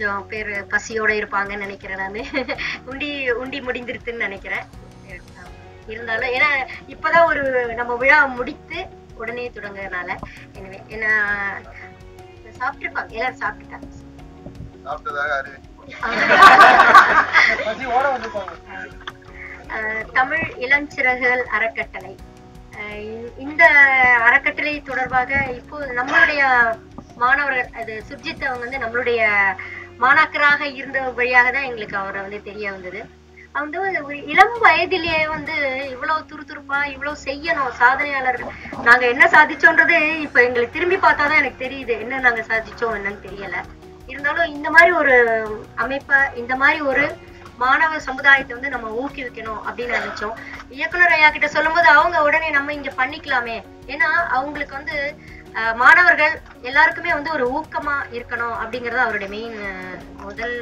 கொஞ்சம் பேர் பசியோட இருப்பாங்கன்னு நினைக்கிறேன் நான் உண்டி உண்டி முடிந்திருத்துன்னு நினைக்கிறேன் இருந்தாலும் ஏன்னா இப்பதான் ஒரு நம்ம விழா முடித்து உடனே தொடங்குறதுனால எனவே என்ன சாப்பிட்டுருப்பாங்க எல்லாரும் சாப்பிட்டுட்டாங்க சாப்பிட்டதாக அறிவிச்சு பசியோட வந்திருப்பாங்க அஹ் தமிழ் இளஞ்சிறகுகள் அறக்கட்டளை அஹ் இ- இந்த அறக்கட்டளை தொடர்பாக இப்போ நம்மளுடைய மாணவர்கள் அது சுர்ஜித் அவங்க வந்து நம்மளுடைய மாணாக்கராக இருந்த வழியாக தான் எங்களுக்கு அவரை வந்து தெரிய வந்தது அவங்க வந்து ஒரு இளம் வயதிலேயே வந்து இவ்வளவு துருதுருப்பா இவ்வளவு செய்யணும் சாதனையாளர் நாங்க என்ன சாதிச்சோன்றது இப்ப எங்களுக்கு திரும்பி பார்த்தாதான் எனக்கு தெரியுது என்ன நாங்க சாதிச்சோம் என்னன்னு தெரியல இருந்தாலும் இந்த மாதிரி ஒரு அமைப்பை இந்த மாதிரி ஒரு மாணவ சமுதாயத்தை வந்து நம்ம ஊக்குவிக்கணும் அப்படின்னு நினைச்சோம் இயக்குனர் ஐயா கிட்ட சொல்லும்போது அவங்க உடனே நம்ம இங்க பண்ணிக்கலாமே ஏன்னா அவங்களுக்கு வந்து அஹ், மாணவர்கள் எல்லாருக்குமே வந்து ஒரு ஊக்கமா இருக்கணும் அப்படிங்கறது அவருடைய மெயின் முதல்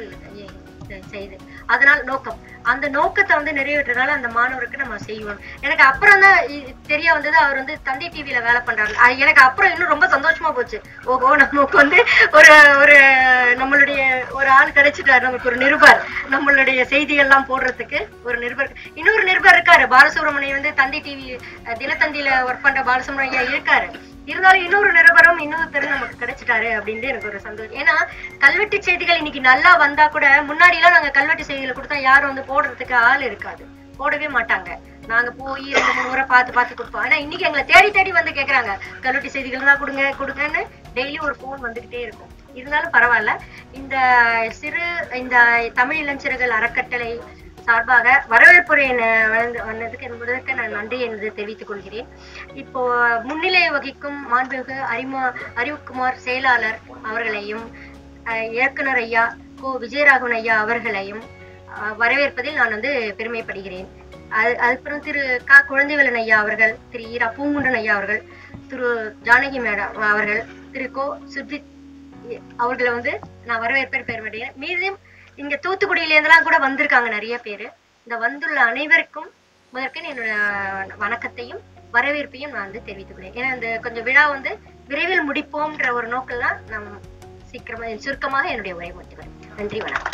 இ- செய்து அதனால் நோக்கம் அந்த நோக்கத்தை வந்து நிறைவேற்றனால அந்த மாணவருக்கு நம்ம செய்வோம் எனக்கு அப்புறம் தான் இ- தெரிய வந்தது அவர் வந்து தந்தை டிவில வேலை பண்றாரு அது எனக்கு அப்புறம் இன்னும் ரொம்ப சந்தோஷமா போச்சு ஓஹோ நமக்கு வந்து ஒரு ஒரு நம்மளுடைய ஒரு ஆள் கிடைச்சிட்டாரு நமக்கு ஒரு நிருபர் நம்மளுடைய செய்திகள்லாம் போடுறதுக்கு ஒரு நிருபர் இன்னொரு நிருபர் இருக்காரு பாலசுப்ரமணியம் வந்து தந்தி டிவி தினத்தந்தியில ஒர்க் பண்ற பாலசுப்ரமணியம் ஐயா இருக்காரு இருந்தாலும் இன்னொரு நிருபரும் இன்னொருத்தர் நமக்கு கிடைச்சிட்டாரு அப்படின்ட்டு எனக்கு ஒரு சந்தோஷம் ஏன்னா கல்வெட்டு செய்திகள் இன்னைக்கு நல்லா வந்தா கூட முன்னாடி எல்லாம் நாங்க கல்வெட்டு செய்திகளை கொடுத்தா யாரும் வந்து போடுறதுக்கு ஆள் இருக்காது போடவே மாட்டாங்க நாங்க போய் ரெண்டு மூணு முறை பார்த்து பார்த்து கொடுப்போம் ஆனா இன்னைக்கு எங்களை தேடி தேடி வந்து கேக்குறாங்க கல்வெட்டு செய்திகள் தான் கொடுங்க கொடுங்கன்னு டெய்லி ஒரு ஃபோன் வந்துகிட்டே இருக்கும் இருந்தாலும் பரவாயில்ல இந்த சிறு இந்த தமிழ் இளைஞர்கள் அறக்கட்டளை சார்பாக வரவேற்புரை ந- வழங்க வந்ததுக்கு என்பதற்கு நான் நன்றி என்று தெரிவித்துக் கொள்கிறேன் இப்போ முன்னிலை வகிக்கும் மாண்புமிகு அறிமு அறிவுக்குமார் செயலாளர் அவர்களையும் அஹ், இயக்குனர் ஐயா கோ விஜயராகவன் ஐயா அவர்களையும் அஹ், வரவேற்பதில் நான் வந்து பெருமைப்படுகிறேன் அது அதுக்கப்புறம் திரு க குழந்தைவேலன் ஐயா அவர்கள் திரு ஈரா பூங்குண்டன் ஐயா அவர்கள் திரு ஜானகி மேடம் அவர்கள் திரு கோ சுர்ஜித் அவர்களை வந்து நான் வரவேற்பேன் பெருமைப்படுகிறேன் மீதும் இங்க தூத்துக்குடியில இருந்தெல்லாம் கூட வந்திருக்காங்க நிறைய பேரு இந்த வந்துள்ள அனைவருக்கும் முதற்கன் என்னோட வணக்கத்தையும் வரவேற்பையும் நான் வந்து தெரிவித்துக் கொள்கிறேன் ஏன்னா இந்த கொஞ்சம் விழா வந்து விரைவில் முடிப்போம்ன்ற ஒரு நோக்கில் தான் நான் சீக்கிரமா சுருக்கமாக என்னுடைய உரை முடித்துக்கிறேன் நன்றி வணக்கம்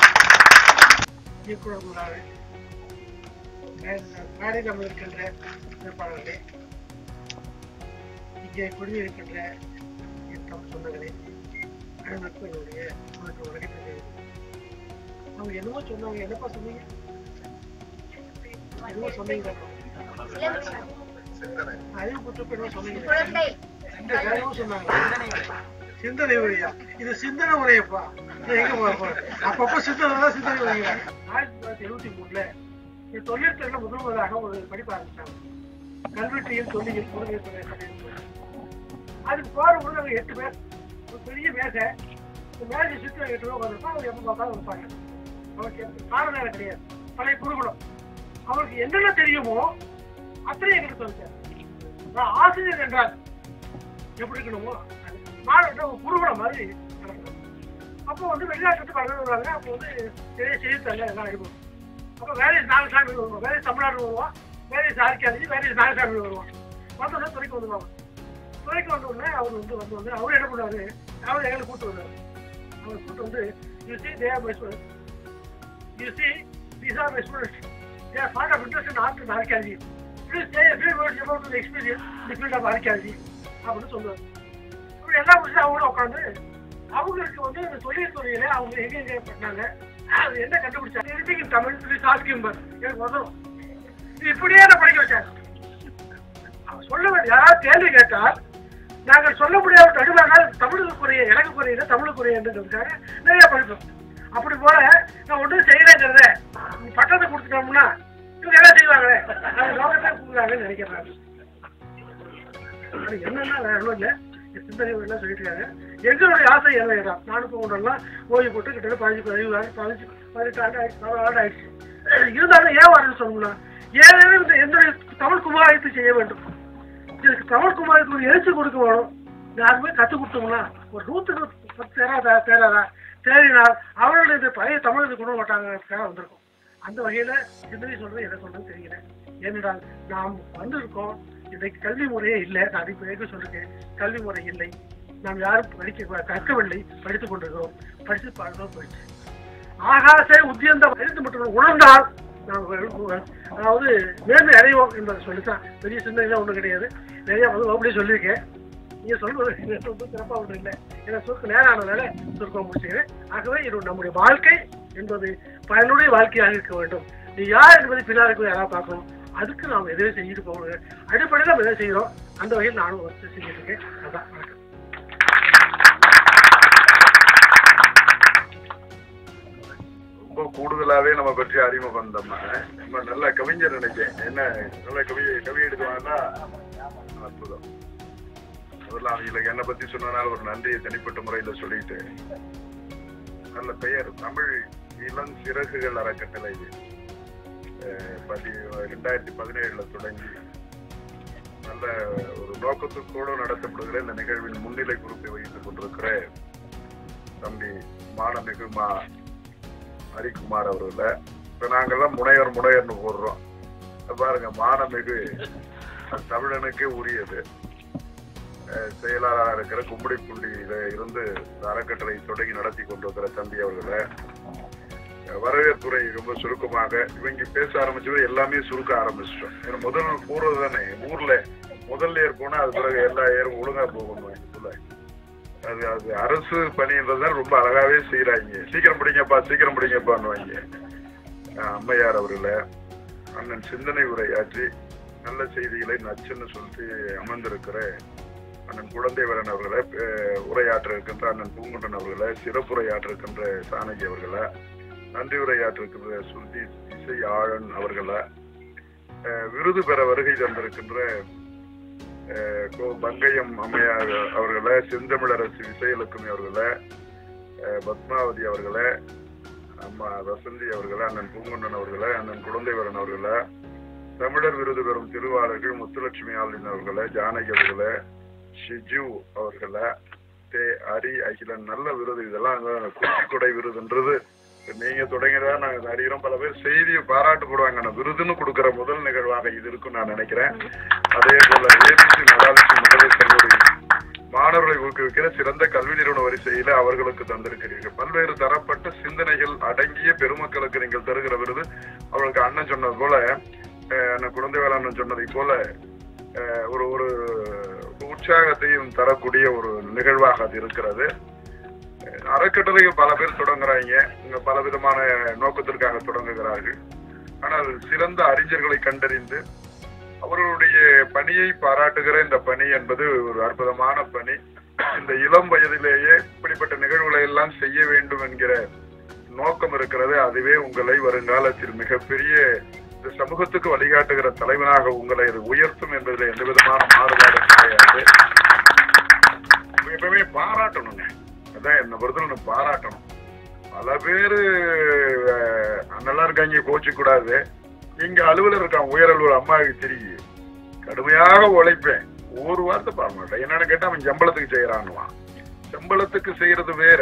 இயக்குனர் முன்னாள் மேடையில் அமர்ந்திருக்கின்ற வேட்பாளர்களே இங்கே குடியிருக்கின்ற என் தமிழ் சொந்தங்களே அனைவருக்கும் என்னுடைய வணக்கம் வணக்கத்தை தெரிவித்துக் அவங்க என்னமோ சொன்னாங்க என்னப்பா சொன்னீங்க என்னமோ சொன்னீங்க சிந்தனை அறிவு புத்தகம் என்னமோ சொன்னீங்க இந்த என்னமோ சொன்னாங்க சிந்தனை உரையா இது சிந்தனை உரையப்பா இது எங்க போக போறேன் அப்பப்போ சிந்தனை தான் சிந்தனை உரையா ஆயிரத்தி தொள்ளாயிரத்தி எழுபத்தி மூணுல இந்த தொழில் துறையில முதல் முதலாக ஒரு படிப்பு ஆரம்பிச்சாங்க கல்வெட்டியில் தொல்லியல் புலமைத்துறை அப்படின்னு சொல்லி. அதுக்கு போற உள்ள ஒரு எட்டு பேர் ஒரு பெரிய மேசை இந்த மேசை சுற்றி எட்டு பேர் உட்காந்துருப்பா அவர் எப்போ பார்த்தாலும் இருப்பாங்க அவருக்கு கால நேரம் கிடையாது பழைய குருகுலம் அவருக்கு என்னென்ன தெரியுமோ அத்தனை எங்களுக்கு சொல்லிட்டார் நான் ஆசிரியர் என்றால் எப்படி இருக்கணுமோ அது மாணவர்கிட்ட ஒரு குருகுலம் மாதிரி நடக்கணும் அப்போ வந்து வெளிநாட்டு பல பேர் வருவாங்க அப்போ வந்து நிறைய செய்தித்தாள் எல்லாம் அடிப்போம் அப்போ வேலை நாகசாமி வருவோம் வேலை தமிழ்நாடு வருவோம் வேலை சார்க்கியாலஜி வேலை நாகசாமி வருவோம் வந்தோடனே துறைக்கு வந்துடுவாங்க துறைக்கு வந்த உடனே அவர் வந்து வந்த உடனே அவர் என்ன பண்ணுவாரு அவர் எங்களை கூட்டு வருவார் அவர் கூட்டு வந்து you see they are my student you see these are my students they are part of interest in art and archaeology please say few words about the experience the field of archaeology அப்படின்னு சொல்லுவார் அப்புறம் எல்லா முடிச்சு அவங்க உட்காந்து அவங்களுக்கு வந்து இந்த தொழில் துறையில அவங்க எங்க எங்க பண்ணாங்க அது என்ன கண்டுபிடிச்சாங்க எனிதிங் தமிழ் சொல்லி சாஸ்கிம்பர் எனக்கு வரும் இது இப்படியே நான் படிக்க வச்சாங்க அவர் சொல்ல வேண்டிய யாராவது கேள்வி கேட்டால் நாங்கள் சொல்ல முடியாத தடுமானால் தமிழுக்குரிய எனக்குரிய தமிழுக்குரிய என்றதுக்காக நிறைய படிப்போம் அப்படி போல நான் ஒன்றும் செய்யலைங்கிறத பட்டத்தை கொடுத்துட்டோம்னா இவங்க என்ன செய்வாங்களே அது லோகத்தை கொடுக்குறாங்கன்னு நினைக்கிறாங்க அது என்னன்னா வேற ஒன்றும் இல்லை சிந்தனை எல்லாம் சொல்லிட்டு இருக்காங்க எங்களுடைய ஆசை என்ன தான் நானும் போகணும்லாம் ஓய்வு போட்டு கிட்டத்தட்ட பதினஞ்சு பதினஞ்சு பதினஞ்சு பதினெட்டு ஆண்டு ஆயிடுச்சு பதினாறு ஆண்டு ஆயிடுச்சு இருந்தாலும் ஏன் வரணும்னு சொல்லணும்னா ஏதாவது இந்த என்னுடைய தமிழ் குமாரத்தை செய்ய வேண்டும் இதுக்கு தமிழ் குமாரத்துக்கு ஒரு எழுச்சி கொடுக்க வேணும் யாருமே கற்றுக் கொடுத்தோம்னா ஒரு நூற்றுக்கு பத்து தேராதா தேராதா தேறினால் அவர்களுடைய இந்த பழைய தமிழ் கொண்டு மாட்டாங்க வந்திருக்கும் அந்த வகையில சிந்தனை சொல்றது என்ன சொல்றது தெரியல ஏனென்றால் நாம் வந்திருக்கோம் இன்றைக்கு கல்வி முறையே இல்லை நான் அதுக்கு ஏற்க சொல்லிருக்கேன் கல்வி முறை இல்லை நாம் யாரும் படிக்க கற்கவில்லை படித்துக் கொண்டிருக்கிறோம் படித்து பார்க்கிறோம் போயிடுச்சு ஆகாச உத்தியந்தம் அறிந்து மட்டும் உணர்ந்தால் நாம் வெ- அதாவது மேன்மை அடைவோம் என்பதை சொல்லித்தான் பெரிய சிந்தனைலாம் ஒன்றும் கிடையாது நிறைய வந்து வகுப்புலேயே சொல்லியிருக்கேன் நீங்க சொல்றது எனக்கு ரொம்ப சிறப்பாக ஒன்றும் இல்லை ஏன்னா சுருக்க நேரம் ஆனதால சுருக்கம் முடிச்சுக்கிறேன் ஆகவே இது நம்முடைய வாழ்க்கை என்பது பயனுடைய வாழ்க்கையாக இருக்க வேண்டும் நீ யார் என்பதை பின்னால் இருக்கிற யாராவது பார்க்கணும் அதுக்கு நாம் எதுவே செய்துட்டு போகணும் அடிப்படையில் நம்ம எதை செய்கிறோம் அந்த வகையில் நானும் வந்து செஞ்சுட்டு இருக்கேன் அதான் வணக்கம் ரொம்ப கூடுதலாவே நம்ம பற்றி அறிமுகம் வந்தோம்னா நம்ம நல்ல கவிஞர் நினைச்சேன் என்ன நல்ல கவி கவி எழுதுவாங்கன்னா அற்புதம் முதல்ல அவங்களுக்கு என்னை பத்தி சொன்னனால ஒரு நன்றியை தனிப்பட்ட முறையில சொல்லிட்டு நல்ல பெயர் தமிழ் இளம் சிறகுகள் அறக்கட்டளை அஹ், பதி ரெண்டாயிரத்தி பதினேழுல தொடங்கி நல்ல ஒரு நோக்கத்துக்கூட நடத்தப்படுகிற இந்த நிகழ்வின் முன்னிலை குறிப்பை வகித்துக் கொண்டிருக்கிற தம்பி மானமிகு மா ஹரிக்குமார் அவர்கள இப்ப நாங்கெல்லாம் முனைவர் முனைவர்னு போடுறோம் இப்ப பாருங்க மானமிகு அது தமிழனுக்கே உரியது அஹ் செயலாளராக இருக்கிற கும்மிடிப்புண்டியில இருந்து இந்த அறக்கட்டளை தொடங்கி நடத்தி கொண்டிருக்கிற தம்பி அவர்களை அஹ் வரவேற்புரை ரொம்ப சுருக்கமாக இவங்க பேச ஆரம்பிச்சது எல்லாமே சுருக்க ஆரம்பிச்சிட்டோம் ஏன்னா முதல் போறது தானே ஊர்ல முதல் ஏர் போனா அது பிறகு எல்லா ஏரும் ஒழுங்கா போகணும் இதுக்குள்ள அது அது அரசு பணின்றத ரொம்ப அழகாவே செய்யறாங்க சீக்கிரம் பிடிங்கப்பா சீக்கிரம் பிடிங்கப்பான்னு அம்மையார் அவர்களை அண்ணன் சிந்தனை உரையாற்றி நல்ல செய்திகளை நச்சுன்னு சொல்லிட்டு அமர்ந்திருக்கிற அண்ணன் குழந்தைவரன் அவர்களை அஹ், உரையாற்ற இருக்கின்ற அண்ணன் பூங்குண்டன் அவர்களை சிறப்புரையாற்ற இருக்கின்ற சானகி அவர்களை நன்றி உரையாற்ற இருக்கின்ற சுருதி இசை ஆழன் அவர்களை அஹ், விருது பெற வருகை தந்திருக்கின்ற அஹ், கோ- பங்கயம் அம்மையார் அவர்களை செந்தமிழரசு விசயலட்சுமி அவர்களை அஹ், பத்மாவதி அவர்களை அம்மா வசந்தி அவர்களை அண்ணன் பூங்குண்டன் அவர்களை அண்ணன் குழந்தைவரன் அவர்களை தமிழர் விருது பெறும் திருவாளர்கள் முத்துலட்சுமி ஆளுநர் அவர்களை ஜானகி அவர்களை ஷிஜு அவர்களை தே ஹரி அகிலன் நல்ல விருது இதெல்லாம் குச்சிக்கொடை விருதுன்றது நீங்க தொடங்கினதா நாங்க அறிகிறோம் பல பேர் செய்தியை பாராட்டு போடுவாங்க ஆனா விருதுன்னு கொடுக்கிற முதல் நிகழ்வாக இது இருக்கும் நான் நினைக்கிறேன் அதே போல ஏபிசி மகாலட்சுமி மகளிர் கல்லூரி மாணவர்களை ஊக்குவிக்கிற சிறந்த கல்வி நிறுவன வரிசையில அவர்களுக்கு தந்திருக்கிறீர்கள் பல்வேறு தரப்பட்ட சிந்தனைகள் அடங்கிய பெருமக்களுக்கு நீங்கள் தருகிற விருது அவர்களுக்கு அண்ணன் சொன்னது போல அஹ், அண்ணன் குழந்தைவேல அண்ணன் சொன்னதை போல அஹ், ஒரு ஒரு உற்சாகத்தையும் தரக்கூடிய ஒரு நிகழ்வாக அது இருக்கிறது அஹ், அறக்கட்டளைகள் பல பேர் தொடங்குறாங்க இங்க பல விதமான நோக்கத்திற்காக தொடங்குகிறார்கள் ஆனால் சிறந்த அறிஞர்களை கண்டறிந்து அவர்களுடைய பணியை பாராட்டுகிற இந்த பணி என்பது ஒரு அற்புதமான பணி இந்த இளம் வயதிலேயே இப்படிப்பட்ட நிகழ்வுகளை எல்லாம் செய்ய வேண்டும் என்கிற நோக்கம் இருக்கிறது அதுவே உங்களை வருங்காலத்தில் மிகப்பெரிய இந்த சமூகத்துக்கு வழிகாட்டுகிற தலைவனாக உங்களை இது உயர்த்தும் என்பதில் எந்த விதமான மாறுபாடு கிடையாது எப்பவுமே பாராட்டணுங்க அதான் என்ன பொறுத்தவரை பாராட்டணும் பல பேரு அஹ், நல்லா இருக்காங்க கோச்சு கூடாது இங்க அலுவலர் இருக்கான் உயர் அலுவலர் அம்மாவுக்கு தெரியும் கடுமையாக உழைப்பேன் ஒரு வார்த்தை பார்க்க மாட்டேன் என்னன்னு கேட்டா அவன் சம்பளத்துக்கு செய்யறான்னுவான் சம்பளத்துக்கு செய்யறது வேற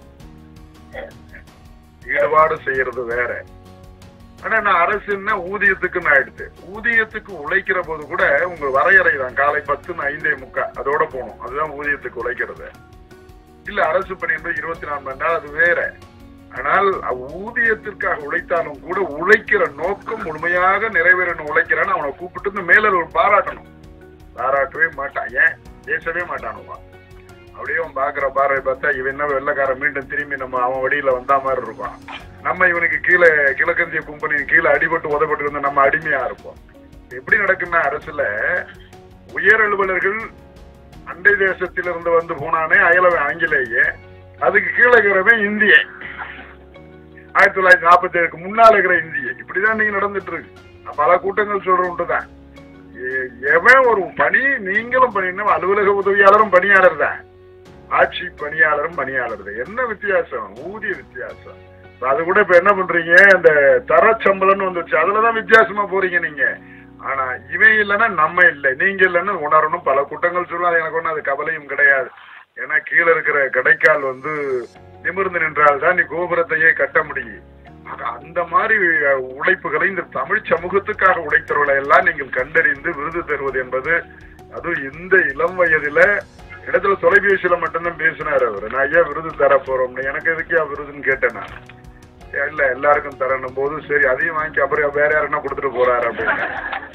ஈடுபாடு செய்யறது வேற ஆனா நான் அரசுன்னா ஊதியத்துக்குன்னு ஆயிடுது ஊதியத்துக்கு உழைக்கிற போது கூட உங்க வரையறை தான் காலை பத்துன்னு ஐந்தே முக்கா அதோட போகணும் அதுதான் ஊதியத்துக்கு உழைக்கிறது இல்ல அரசு பணி என்பது இருபத்தி நாலு மணி நேரம் அது வேற ஆனால் ஊதியத்திற்காக உழைத்தாலும் கூட உழைக்கிற நோக்கம் முழுமையாக நிறைவேறணும் உழைக்கிறான்னு அவனை கூப்பிட்டு இந்த மேல ஒரு பாராட்டணும் பாராட்டவே மாட்டான் ஏன் பேசவே மாட்டானுமா அப்படியே அவன் பாக்குற பார்வை பார்த்தா இவன் என்ன வெள்ளக்காரன் மீண்டும் திரும்பி நம்ம அவன் வழியில வந்தா மாதிரி இருப்பான் நம்ம இவனுக்கு கீழே கிழக்கந்திய கும்பனி கீழே அடிபட்டு உதப்பட்டு இருந்த நம்ம அடிமையா இருப்போம் எப்படி நடக்குன்னா அரசுல உயர் அலுவலர்கள் அண்டை தேசத்திலிருந்து வந்து போனானே அயலவன் ஆங்கிலேயே அதுக்கு கீழே இருக்கிறவன் இந்திய ஆயிரத்தி தொள்ளாயிரத்தி நாற்பத்தி ஏழுக்கு முன்னால இருக்கிற இந்திய இப்படிதான் நீங்க நடந்துட்டு இருக்கு நான் பல கூட்டங்கள் சொல்ற உண்டுதான் எ- எவன் ஒரு பணி நீங்களும் பண்ணினா அலுவலக உதவியாளரும் பணியாளர் தான் ஆட்சி பணியாளரும் பணியாளர் தான் என்ன வித்தியாசம் ஊதிய வித்தியாசம் இப்ப அது கூட இப்ப என்ன பண்றீங்க இந்த தரச்சம்பளம்னு வந்துச்சு அதுலதான் வித்தியாசமா போறீங்க நீங்க ஆனா இவன் இல்லைன்னா நம்ம இல்லை நீங்க இல்லைன்னு உணரணும் பல குற்றங்கள் சொல்லலாம் அது எனக்கு ஒன்றும் அது கவலையும் கிடையாது ஏன்னா கீழே இருக்கிற கடைக்கால் வந்து நிமிர்ந்து நின்றால் தான் நீ கோபுரத்தையே கட்ட முடியும் ஆக அந்த மாதிரி அஹ், உழைப்புகளை இந்த தமிழ் சமூகத்துக்காக உழைத்தவர்களை எல்லாம் நீங்கள் கண்டறிந்து விருது தருவது என்பது அதுவும் இந்த இளம் வயதுல இடத்துல தொலைபேசியில மட்டும்தான் பேசினார் அவர் நான் ஏன் விருது தர போறோம்னு எனக்கு எதுக்கு விருதுன்னு கேட்டேன் நான் இல்ல எல்லாருக்கும் தரணும் போது சரி அதையும் வாங்கி அப்புறம் வேற யாருன்னா கொடுத்துட்டு போறாரு அப்படின்னு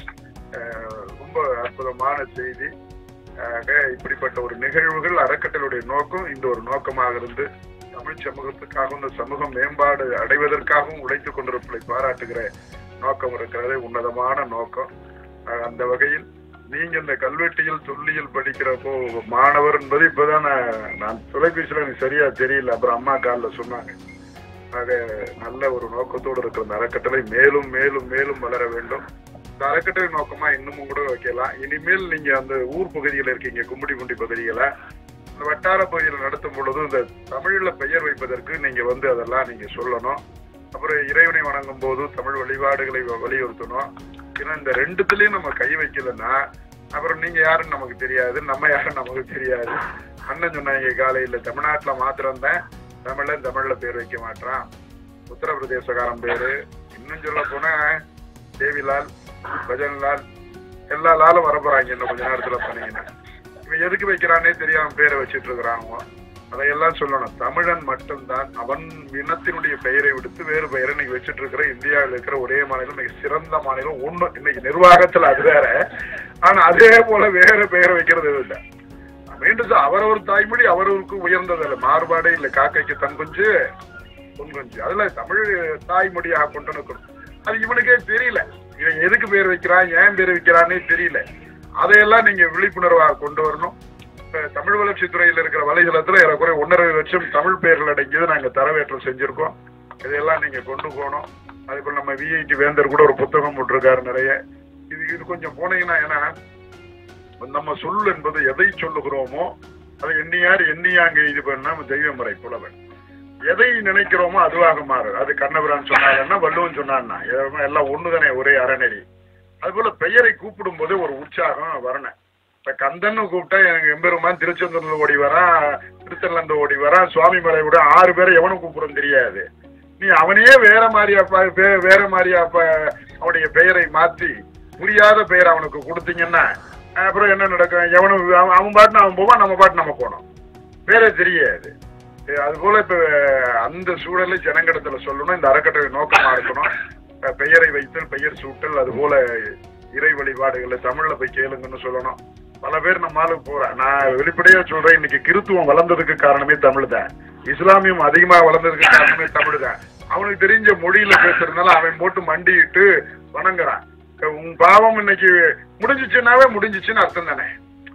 அஹ் ரொம்ப அற்புதமான செய்தி ஆக இப்படிப்பட்ட ஒரு நிகழ்வுகள் அறக்கட்டளுடைய நோக்கம் இந்த ஒரு நோக்கமாக இருந்து தமிழ் சமூகத்துக்காகவும் இந்த சமூகம் மேம்பாடு அடைவதற்காகவும் உழைத்துக் கொண்டிருப்பதை பாராட்டுகிற நோக்கம் இருக்கிறது உன்னதமான நோக்கம் ஆக அந்த வகையில் நீங்க இந்த கல்வெட்டியல் தொல்லியல் படிக்கிறப்போ மாணவர் என்பது இப்பதான் நான் நான் தொலைபேசியில எனக்கு சரியா தெரியல அப்புறம் அம்மா காலில் சொன்னாங்க ஆக நல்ல ஒரு நோக்கத்தோடு இருக்கிற இந்த அறக்கட்டளை மேலும் மேலும் மேலும் வளர வேண்டும் இந்த அறக்கட்டளை நோக்கமா இன்னமும் கூட வைக்கலாம் இனிமேல் நீங்க அந்த ஊர் பகுதியில் இருக்கீங்க கும்மிடிபுண்டி பகுதிகளை இந்த வட்டார பகுதியில் நடத்தும் பொழுது இந்த தமிழ்ல பெயர் வைப்பதற்கு நீங்க வந்து அதெல்லாம் நீங்க சொல்லணும் அப்புறம் இறைவனை வணங்கும் போது தமிழ் வழிபாடுகளை வ- வலியுறுத்தணும் ஏன்னா இந்த ரெண்டுத்துலயும் நம்ம கை வைக்கலன்னா அப்புறம் நீங்க யாருன்னு நமக்கு தெரியாது நம்ம யாருன்னு நமக்கு தெரியாது அண்ணன் சொன்னாங்க காலையில தமிழ்நாட்டுல மாத்திரம்தான் தமிழ்ல தமிழ்ல பேர் வைக்க மாட்டான் உத்தரப்பிரதேசக்காரன் பேரு இன்னும் சொல்ல போனா தேவிலால் பஜன்லால் எல்லா லாலும் வர போறாங்க இன்னும் கொஞ்ச நேரத்துல பண்ணீங்கன்னா இவன் எதுக்கு வைக்கிறானே தெரியாம பேரை வச்சிட்டு இருக்கிறாங்க அதையெல்லாம் சொல்லணும் தமிழன் மட்டும்தான் அவன் இனத்தினுடைய பெயரை விடுத்து வேறு பெயரை இன்னைக்கு வச்சிட்டு இருக்கிற இந்தியாவில் இருக்கிற ஒரே மாநிலம் மிக சிறந்த மாநிலம் ஒண்ணு இன்னைக்கு நிர்வாகத்துல அது வேற ஆனா அதே போல வேற பெயரை வைக்கிறது இல்லை மீண்டும் சொல்ல, அவரவர் தாய்மொழி அவரவருக்கு உயர்ந்தது இல்லை மாறுபாடே இல்லை காக்கைக்கு தன் குஞ்சு பொன் குஞ்சு அதுல தமிழ் தாய்மொழியாக கொண்டு நிற்கணும் அது இவனுக்கே தெரியல இவன் எதுக்கு பேர் வைக்கிறான் ஏன் பேர் வைக்கிறானே தெரியல அதையெல்லாம் நீங்க விழிப்புணர்வாக கொண்டு வரணும் இப்ப தமிழ் வளர்ச்சித் துறையில் இருக்கிற வலைதளத்துல ஏறக்குறைய ஒன்றரை லட்சம் தமிழ் பெயர்கள் அடங்கியது நாங்க தரவேற்றம் செஞ்சிருக்கோம் இதையெல்லாம் நீங்க கொண்டு போகணும் அதுபோல் நம்ம விஐடி வேந்தர் கூட ஒரு புத்தகம் போட்டிருக்காரு நிறைய இது இது கொஞ்சம் போனீங்கன்னா ஏன்னா நம்ம சொல் என்பது எதை சொல்லுகிறோமோ அதை எண்ணியார் எண்ணியாங்க இது பண்ண தெய்வ முறை புலவன் எதை நினைக்கிறோமோ அதுவாக மாறு அது கண்ணபிரான் சொன்னாருன்னா வள்ளுவன் சொன்னான்னா எல்லாம் ஒண்ணுதானே ஒரே அறநெறி அதுபோல பெயரை கூப்பிடும் போது ஒரு உற்சாகம் வரணும் இப்ப கந்தன்னு கூப்பிட்டா எனக்கு எம்பெருமான் திருச்செந்தூர்ல ஓடி வரான் திருத்தலந்து ஓடி வரான் சுவாமி மலை விட ஆறு பேரை எவனும் கூப்பிடும் தெரியாது நீ அவனையே வேற மாதிரியா ப- வே- வேற மாதிரியா ப- அவனுடைய பெயரை மாத்தி புரியாத பெயர் அவனுக்கு கொடுத்தீங்கன்னா அப்புறம் என்ன நடக்கும் எவனும் அவன் அவன் பாட்டு அவன் போவான் நம்ம பாட்டு நம்ம போனோம் பேரே தெரியாது அஹ் அது போல இப்ப அந்த சூழலை ஜனங்களிடத்துல சொல்லணும் இந்த அறக்கட்டளை நோக்கமா இருக்கணும் அஹ் பெயரை வைத்தல் பெயர் சூட்டல் அது போல இறை வழிபாடுகளை தமிழ்ல போய் கேளுங்கன்னு சொல்லணும் பல பேர் நம்ம ஆளுக்கு போறேன் நான் வெளிப்படையா சொல்றேன் இன்னைக்கு கிறித்துவம் வளர்ந்ததுக்கு காரணமே தமிழ் தான் இஸ்லாமியம் அதிகமா வளர்ந்ததுக்கு காரணமே தமிழ் தான் அவனுக்கு தெரிஞ்ச மொழியில பேசுறதுனால அவன் போட்டு மண்டிட்டு வணங்குறான் உன் பாவம் இன்னைக்கு முடிஞ்சிச்சுன்னாவே முடிஞ்சிச்சுன்னு அர்த்தம் தானே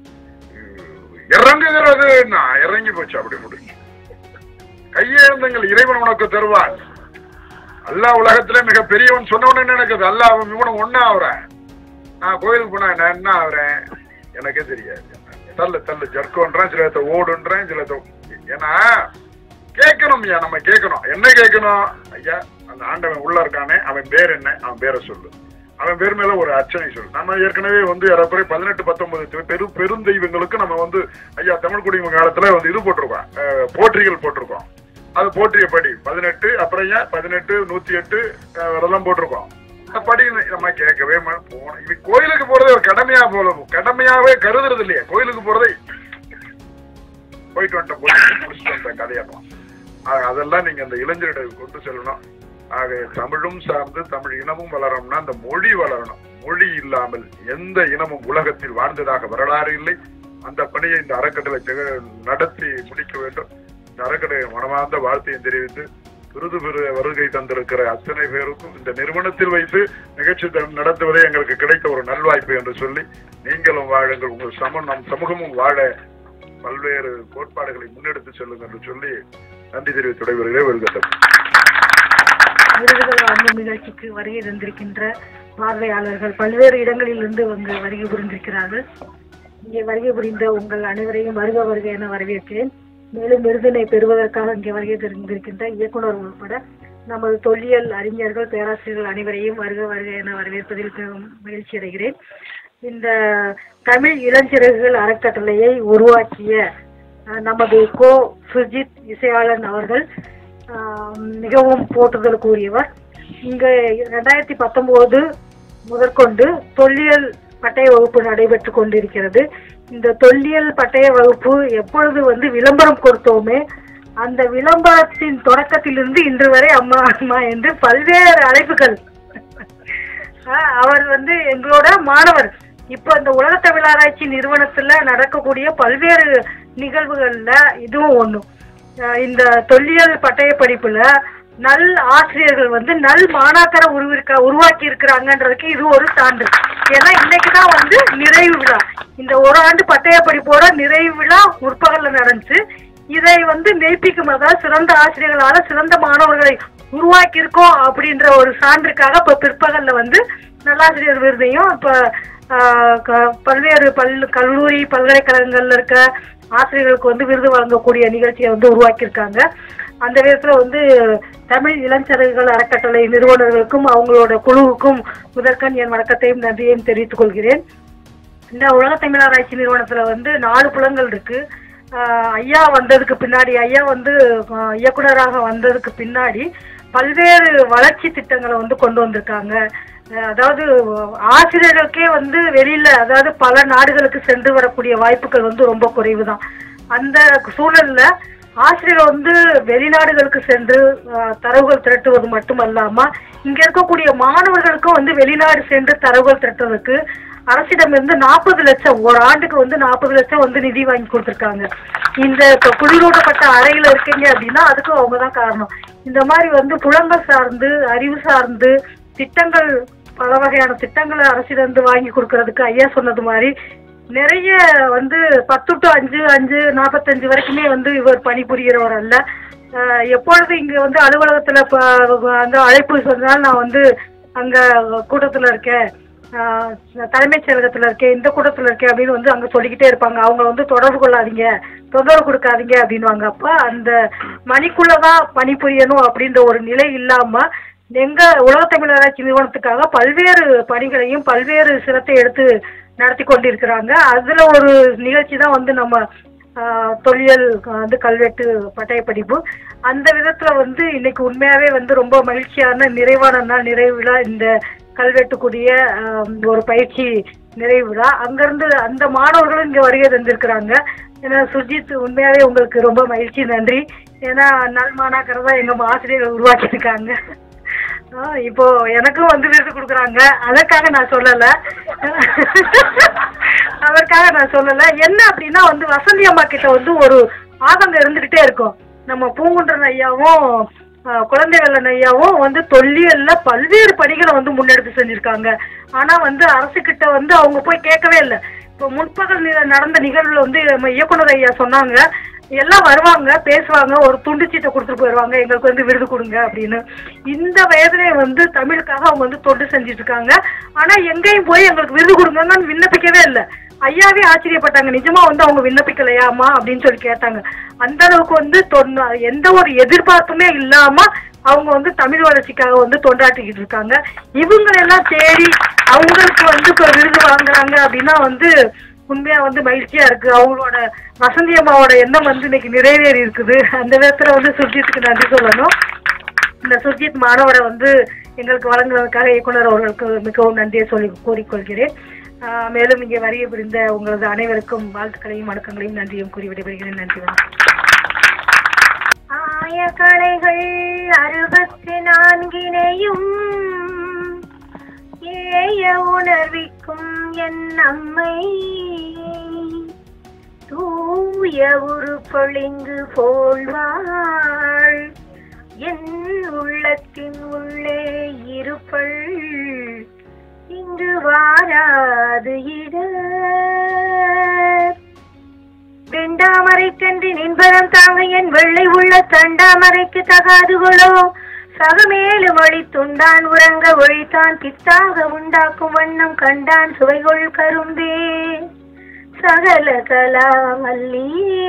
இறங்குகிறது நான் இறங்கி போச்சு அப்படி முடிஞ்சு கையேந்தங்கள் இறைவன் உனக்கு தருவான் அல்லாஹ் உலகத்திலே மிக பெரியவன் சொன்னவன என்ன நடக்குது அல்லாஹ் அவன் இவனும் ஒன்னா ஆகுறேன் நான் கோயிலுக்கு போனா நான் என்ன ஆகுறேன் எனக்கே தெரியாது தள்ளு தள்ளு ஜர்க்கோன்றேன் சிலத்த ஓடுன்றேன் சிலத்த ஏன்னா கேட்கணும் ஐயா நம்ம கேட்கணும் என்ன கேட்கணும் ஐயா அந்த ஆண்டவன் உள்ள இருக்கானே அவன் பேர் என்ன அவன் பேரை சொல்லு அவன் பேர் மேல ஒரு அர்ச்சனை சொல்லு நம்ம ஏற்கனவே வந்து ஏறக்குறைய பதினெட்டு பத்தொன்பது பெரு பெருந்தெய்வங்களுக்கு நம்ம வந்து ஐயா தமிழ் குடிம காலத்துல வந்து இது போட்டிருக்கோம் அஹ், போற்றிகள் போட்டிருக்கோம் அது போற்றிய படி பதினெட்டு அப்புறம் ஏன் பதினெட்டு நூத்தி எட்டு அஹ், அதெல்லாம் போட்டிருக்கோம் அந்த படி நம்ம கேட்கவே மா- போனோம் இது கோயிலுக்கு போறதே ஒரு கடமையா போல கடமையாவே கருதுறது இல்லையா கோயிலுக்கு போறதே போயிட்டு வந்துட்டோம் போயிட்டு முடிச்சுட்டு வந்த கதையெல்லாம் ஆக, அதெல்லாம் நீங்க அந்த இளைஞரிடம் கொண்டு செல்லணும் ஆக தமிழும் சார்ந்து தமிழ் இனமும் வளரணும்னா அந்த மொழி வளரணும் மொழி இல்லாமல் எந்த இனமும் உலகத்தில் வாழ்ந்ததாக வரலாறு இல்லை அந்த பணியை இந்த அறக்கட்டளை திக- நடத்தி முடிக்க வேண்டும் இந்த அறக்கட்டளை மனமார்ந்த வாழ்த்தையை தெரிவித்து விருது பெறு வருகை தந்திருக்கிற அத்தனை பேருக்கும் இந்த நிறுவனத்தில் வைத்து நிகழ்ச்சி த- நடத்துவதே எங்களுக்கு கிடைத்த ஒரு நல்வாய்ப்பு என்று சொல்லி நீங்களும் வாழுங்கள் உங்கள் சம நம் சமூகமும் வாழ பல்வேறு கோட்பாடுகளை முன்னெடுத்து செல்லுங்கள் என்று சொல்லி நன்றி தெரிவித்து விடைபெறுகிறேன் வெல்கட்டம் விருதுகள் வழங்கும் நிகழ்ச்சிக்கு வருகை தந்திருக்கின்ற பார்வையாளர்கள் பல்வேறு இடங்களிலிருந்து வந்து வருகை புரிந்திருக்கிறார்கள் இங்கே வருகை புரிந்த உங்கள் அனைவரையும் வருக வருக என வரவேற்கிறேன் மேலும் விருதினை பெறுவதற்காக இங்கே வருகை தந்திருக்கின்ற இயக்குனர் உட்பட நமது தொல்லியல் அறிஞர்கள் பேராசிரியர்கள் அனைவரையும் வருக வருக என வரவேற்பதில் பெரும் மகிழ்ச்சி அடைகிறேன் இந்த தமிழ் இளஞ்சிறகுகள் அறக்கட்டளையை உருவாக்கிய அஹ், நமது கோ சுஜித் இசையாளன் அவர்கள் ஆஹ் மிகவும் போற்றுதலுக்குரியவர் இங்க ரெண்டாயிரத்தி பத்தொன்பது முதற்கொண்டு தொல்லியல் பட்டய வகுப்பு நடைபெற்று கொண்டிருக்கிறது இந்த தொல்லியல் பட்டய வகுப்பு எப்பொழுது வந்து விளம்பரம் கொடுத்தோமே அந்த விளம்பரத்தின் தொடக்கத்திலிருந்து இன்று வரை அம்மா அம்மா என்று பல்வேறு அழைப்புகள் ஆஹ் அவர் வந்து எங்களோட மாணவர் இப்போ இந்த உலக தமிழாராய்ச்சி நிறுவனத்துல நடக்கக்கூடிய பல்வேறு நிகழ்வுகள்ல இதுவும் ஒண்ணு ஆஹ் இந்த தொல்லியல் பட்டய படிப்புல நல் ஆசிரியர்கள் வந்து நல் மாணாக்கரை உருவிருக்க உருவாக்கி இருக்கிறாங்கன்றதுக்கு இது ஒரு சான்று ஏன்னா இன்னைக்குதான் வந்து நிறைவு விழா இந்த ஒரு ஆண்டு பட்டய படிப்போட நிறைவு விழா முற்பகல்ல நடந்துச்சு இதை வந்து மெய்ப்பிக்கும் அதாவது சிறந்த ஆசிரியர்களால சிறந்த மாணவர்களை உருவாக்கி இருக்கோம் அப்படின்ற ஒரு சான்றுக்காக இப்ப பிற்பகல்ல வந்து நல்லாசிரியர் விருதையும் இப்ப ஆஹ், க- பல்வேறு பல் கல்லூரி பல்கலைக்கழகங்கள்ல இருக்க ஆசிரியர்களுக்கு வந்து விருது வழங்கக்கூடிய நிகழ்ச்சியை வந்து உருவாக்கியிருக்காங்க அந்த விதத்துல வந்து தமிழ் இளஞ்சரகுகள் அறக்கட்டளை நிறுவனர்களுக்கும் அவங்களோட குழுவுக்கும் முதற்கண் என் வணக்கத்தையும் நன்றியையும் தெரிவித்துக் கொள்கிறேன் இந்த உலக தமிழ் ஆராய்ச்சி நிறுவனத்துல வந்து நாலு புலங்கள் இருக்கு ஆஹ் ஐயா வந்ததுக்கு பின்னாடி ஐயா வந்து ஆஹ் இயக்குனராக வந்ததுக்கு பின்னாடி பல்வேறு வளர்ச்சி திட்டங்களை வந்து கொண்டு வந்திருக்காங்க ஆஹ் அதாவது ஆசிரியர்களுக்கே வந்து வெளியில அதாவது பல நாடுகளுக்கு சென்று வரக்கூடிய வாய்ப்புகள் வந்து ரொம்ப குறைவு தான் அந்த சூழல்ல ஆசிரியர் வந்து வெளிநாடுகளுக்கு சென்று ஆஹ், தரவுகள் திரட்டுவது மட்டுமல்லாம இங்க இருக்கக்கூடிய மாணவர்களுக்கும் வந்து வெளிநாடு சென்று தரவுகள் திரட்டுவதற்கு அரசிடமிருந்து நாற்பது லட்சம் ஒரு ஆண்டுக்கு வந்து நாற்பது லட்சம் வந்து நிதி வாங்கி கொடுத்துருக்காங்க இந்த இப்ப குளிரூட்டப்பட்ட அறையில இருக்கீங்க அப்படின்னா அதுக்கும் அவங்க தான் காரணம் இந்த மாதிரி வந்து புலங்கள் சார்ந்து அறிவு சார்ந்து திட்டங்கள் பல வகையான திட்டங்களை அரசிடமிருந்து வாங்கி கொடுக்கறதுக்கு ஐயா சொன்னது மாதிரி நிறைய வந்து பத்து டு அஞ்சு அஞ்சு நாற்பத்தஞ்சு வரைக்குமே வந்து இவர் பணிபுரிகிறவர் அல்ல ஆஹ் எப்பொழுது இங்க வந்து அலுவலகத்துல ப- அந்த அழைப்பு சொன்னால் நான் வந்து அங்க கூட்டத்துல இருக்கேன் ஆஹ் தலைமைச் செயலகத்துல இருக்கேன் இந்த கூட்டத்துல இருக்கேன் அப்படின்னு வந்து அங்க சொல்லிக்கிட்டே இருப்பாங்க அவங்க வந்து தொடர்பு கொள்ளாதீங்க தொந்தரவு கொடுக்காதீங்க அப்படின்வாங்க அப்ப அந்த மணிக்குள்ளதான் பணிபுரியணும் அப்படின்ற ஒரு நிலை இல்லாம எங்க உலக தமிழ் ஆராய்ச்சி நிறுவனத்துக்காக பல்வேறு பணிகளையும் பல்வேறு சிரத்தை எடுத்து நடத்தி கொண்டிருக்கிறாங்க அதுல ஒரு நிகழ்ச்சி தான் வந்து நம்ம ஆஹ், தொல்லியல் வந்து கல்வெட்டு பட்டய படிப்பு அந்த விதத்துல வந்து இன்னைக்கு உண்மையாவே வந்து ரொம்ப மகிழ்ச்சியான நிறைவான நாள் நிறைவு விழா இந்த கல்வெட்டுக்குரிய ஆஹ், ஒரு பயிற்சி நிறைவு விழா அங்கிருந்து அந்த மாணவர்களும் இங்க வருகை தந்திருக்கிறாங்க ஏன்னா சுஜித் உண்மையாவே உங்களுக்கு ரொம்ப மகிழ்ச்சி நன்றி ஏன்னா நல் மாணாக்கரை தான் எங்க ஆசிரியர்கள் உருவாக்கியிருக்காங்க ஆ, இப்போ எனக்கும் வந்து விருது கொடுக்குறாங்க அதற்காக நான் சொல்லல அதற்காக நான் சொல்லல என்ன அப்படின்னா வந்து வசந்தி அம்மா கிட்ட வந்து ஒரு ஆதங்கம் இருந்துகிட்டே இருக்கும் நம்ம பூங்குன்றன் ஐயாவும் ஆ, குழந்தை வெள்ளன் ஐயாவும் வந்து தொல்லியல்ல பல்வேறு பணிகளை வந்து முன்னெடுத்து செஞ்சிருக்காங்க ஆனா வந்து அரசு கிட்ட வந்து அவங்க போய் கேட்கவே இல்லை இப்போ முற்பகல் நி- நடந்த நிகழ்வுல வந்து நம்ம இயக்குனர் ஐயா சொன்னாங்க எல்லாம் வருவாங்க பேசுவாங்க ஒரு துண்டு சீட்டை கொடுத்துட்டு போயிடுவாங்க எங்களுக்கு வந்து விருது கொடுங்க அப்படின்னு இந்த வயதிலே வந்து தமிழுக்காக அவங்க வந்து தொண்டு செஞ்சுட்டு இருக்காங்க ஆனா எங்கேயும் போய் எங்களுக்கு விருது கொடுங்கன்னு விண்ணப்பிக்கவே இல்லை ஐயாவே ஆச்சரியப்பட்டாங்க நிஜமா வந்து அவங்க விண்ணப்பிக்கலையாமா அப்படின்னு சொல்லி கேட்டாங்க அந்த அளவுக்கு வந்து தொன்ன எந்த ஒரு எதிர்பார்ப்புமே இல்லாம அவங்க வந்து தமிழ் வளர்ச்சிக்காக வந்து தொண்டாட்டிக்கிட்டு இருக்காங்க இவங்களெல்லாம் தேடி அவங்களுக்கு வந்து இப்ப விருது வாங்குறாங்க அப்படின்னா வந்து உண்மையா வந்து மகிழ்ச்சியா இருக்கு அவங்களோட வசந்தி அம்மாவோட எண்ணம் வந்து இன்னைக்கு நிறைவேறி இருக்குது அந்த விதத்துல வந்து சுர்ஜித்துக்கு நன்றி சொல்லணும் இந்த சுர்ஜித் மாணவரை வந்து எங்களுக்கு வழங்குவதற்காக இயக்குனர் அவர்களுக்கு மிகவும் நன்றியை சொல்லி கூறிக்கொள்கிறேன் ஆஹ் மேலும் இங்கே வருகை புரிந்த உங்களது அனைவருக்கும் வாழ்த்துக்களையும் வணக்கங்களையும் நன்றியும் கூறி விடைபெறுகிறேன் நன்றி வணக்கம் ஆயக்கலைகள் அறுபத்தி நான்கினையும் ஏய உணர்விக்கும் என் அம்மை தூய உருப்பொழிந்து போல்வாள் என் உள்ளத்தின் உள்ளே இருப்பள் இங்கு வாராது இட வெண்டாமரை கண்டு நின்பரம் தாங்க என் வெள்ளை உள்ள தண்டாமரைக்கு தகாதுகளோ சகமேலு மொழி துண்டான் உறங்க ஒழித்தான் பித்தாக உண்டாக்கும் வண்ணம் கண்டான் சுவைகொள் கரும்பே சகல கலாமல்லியே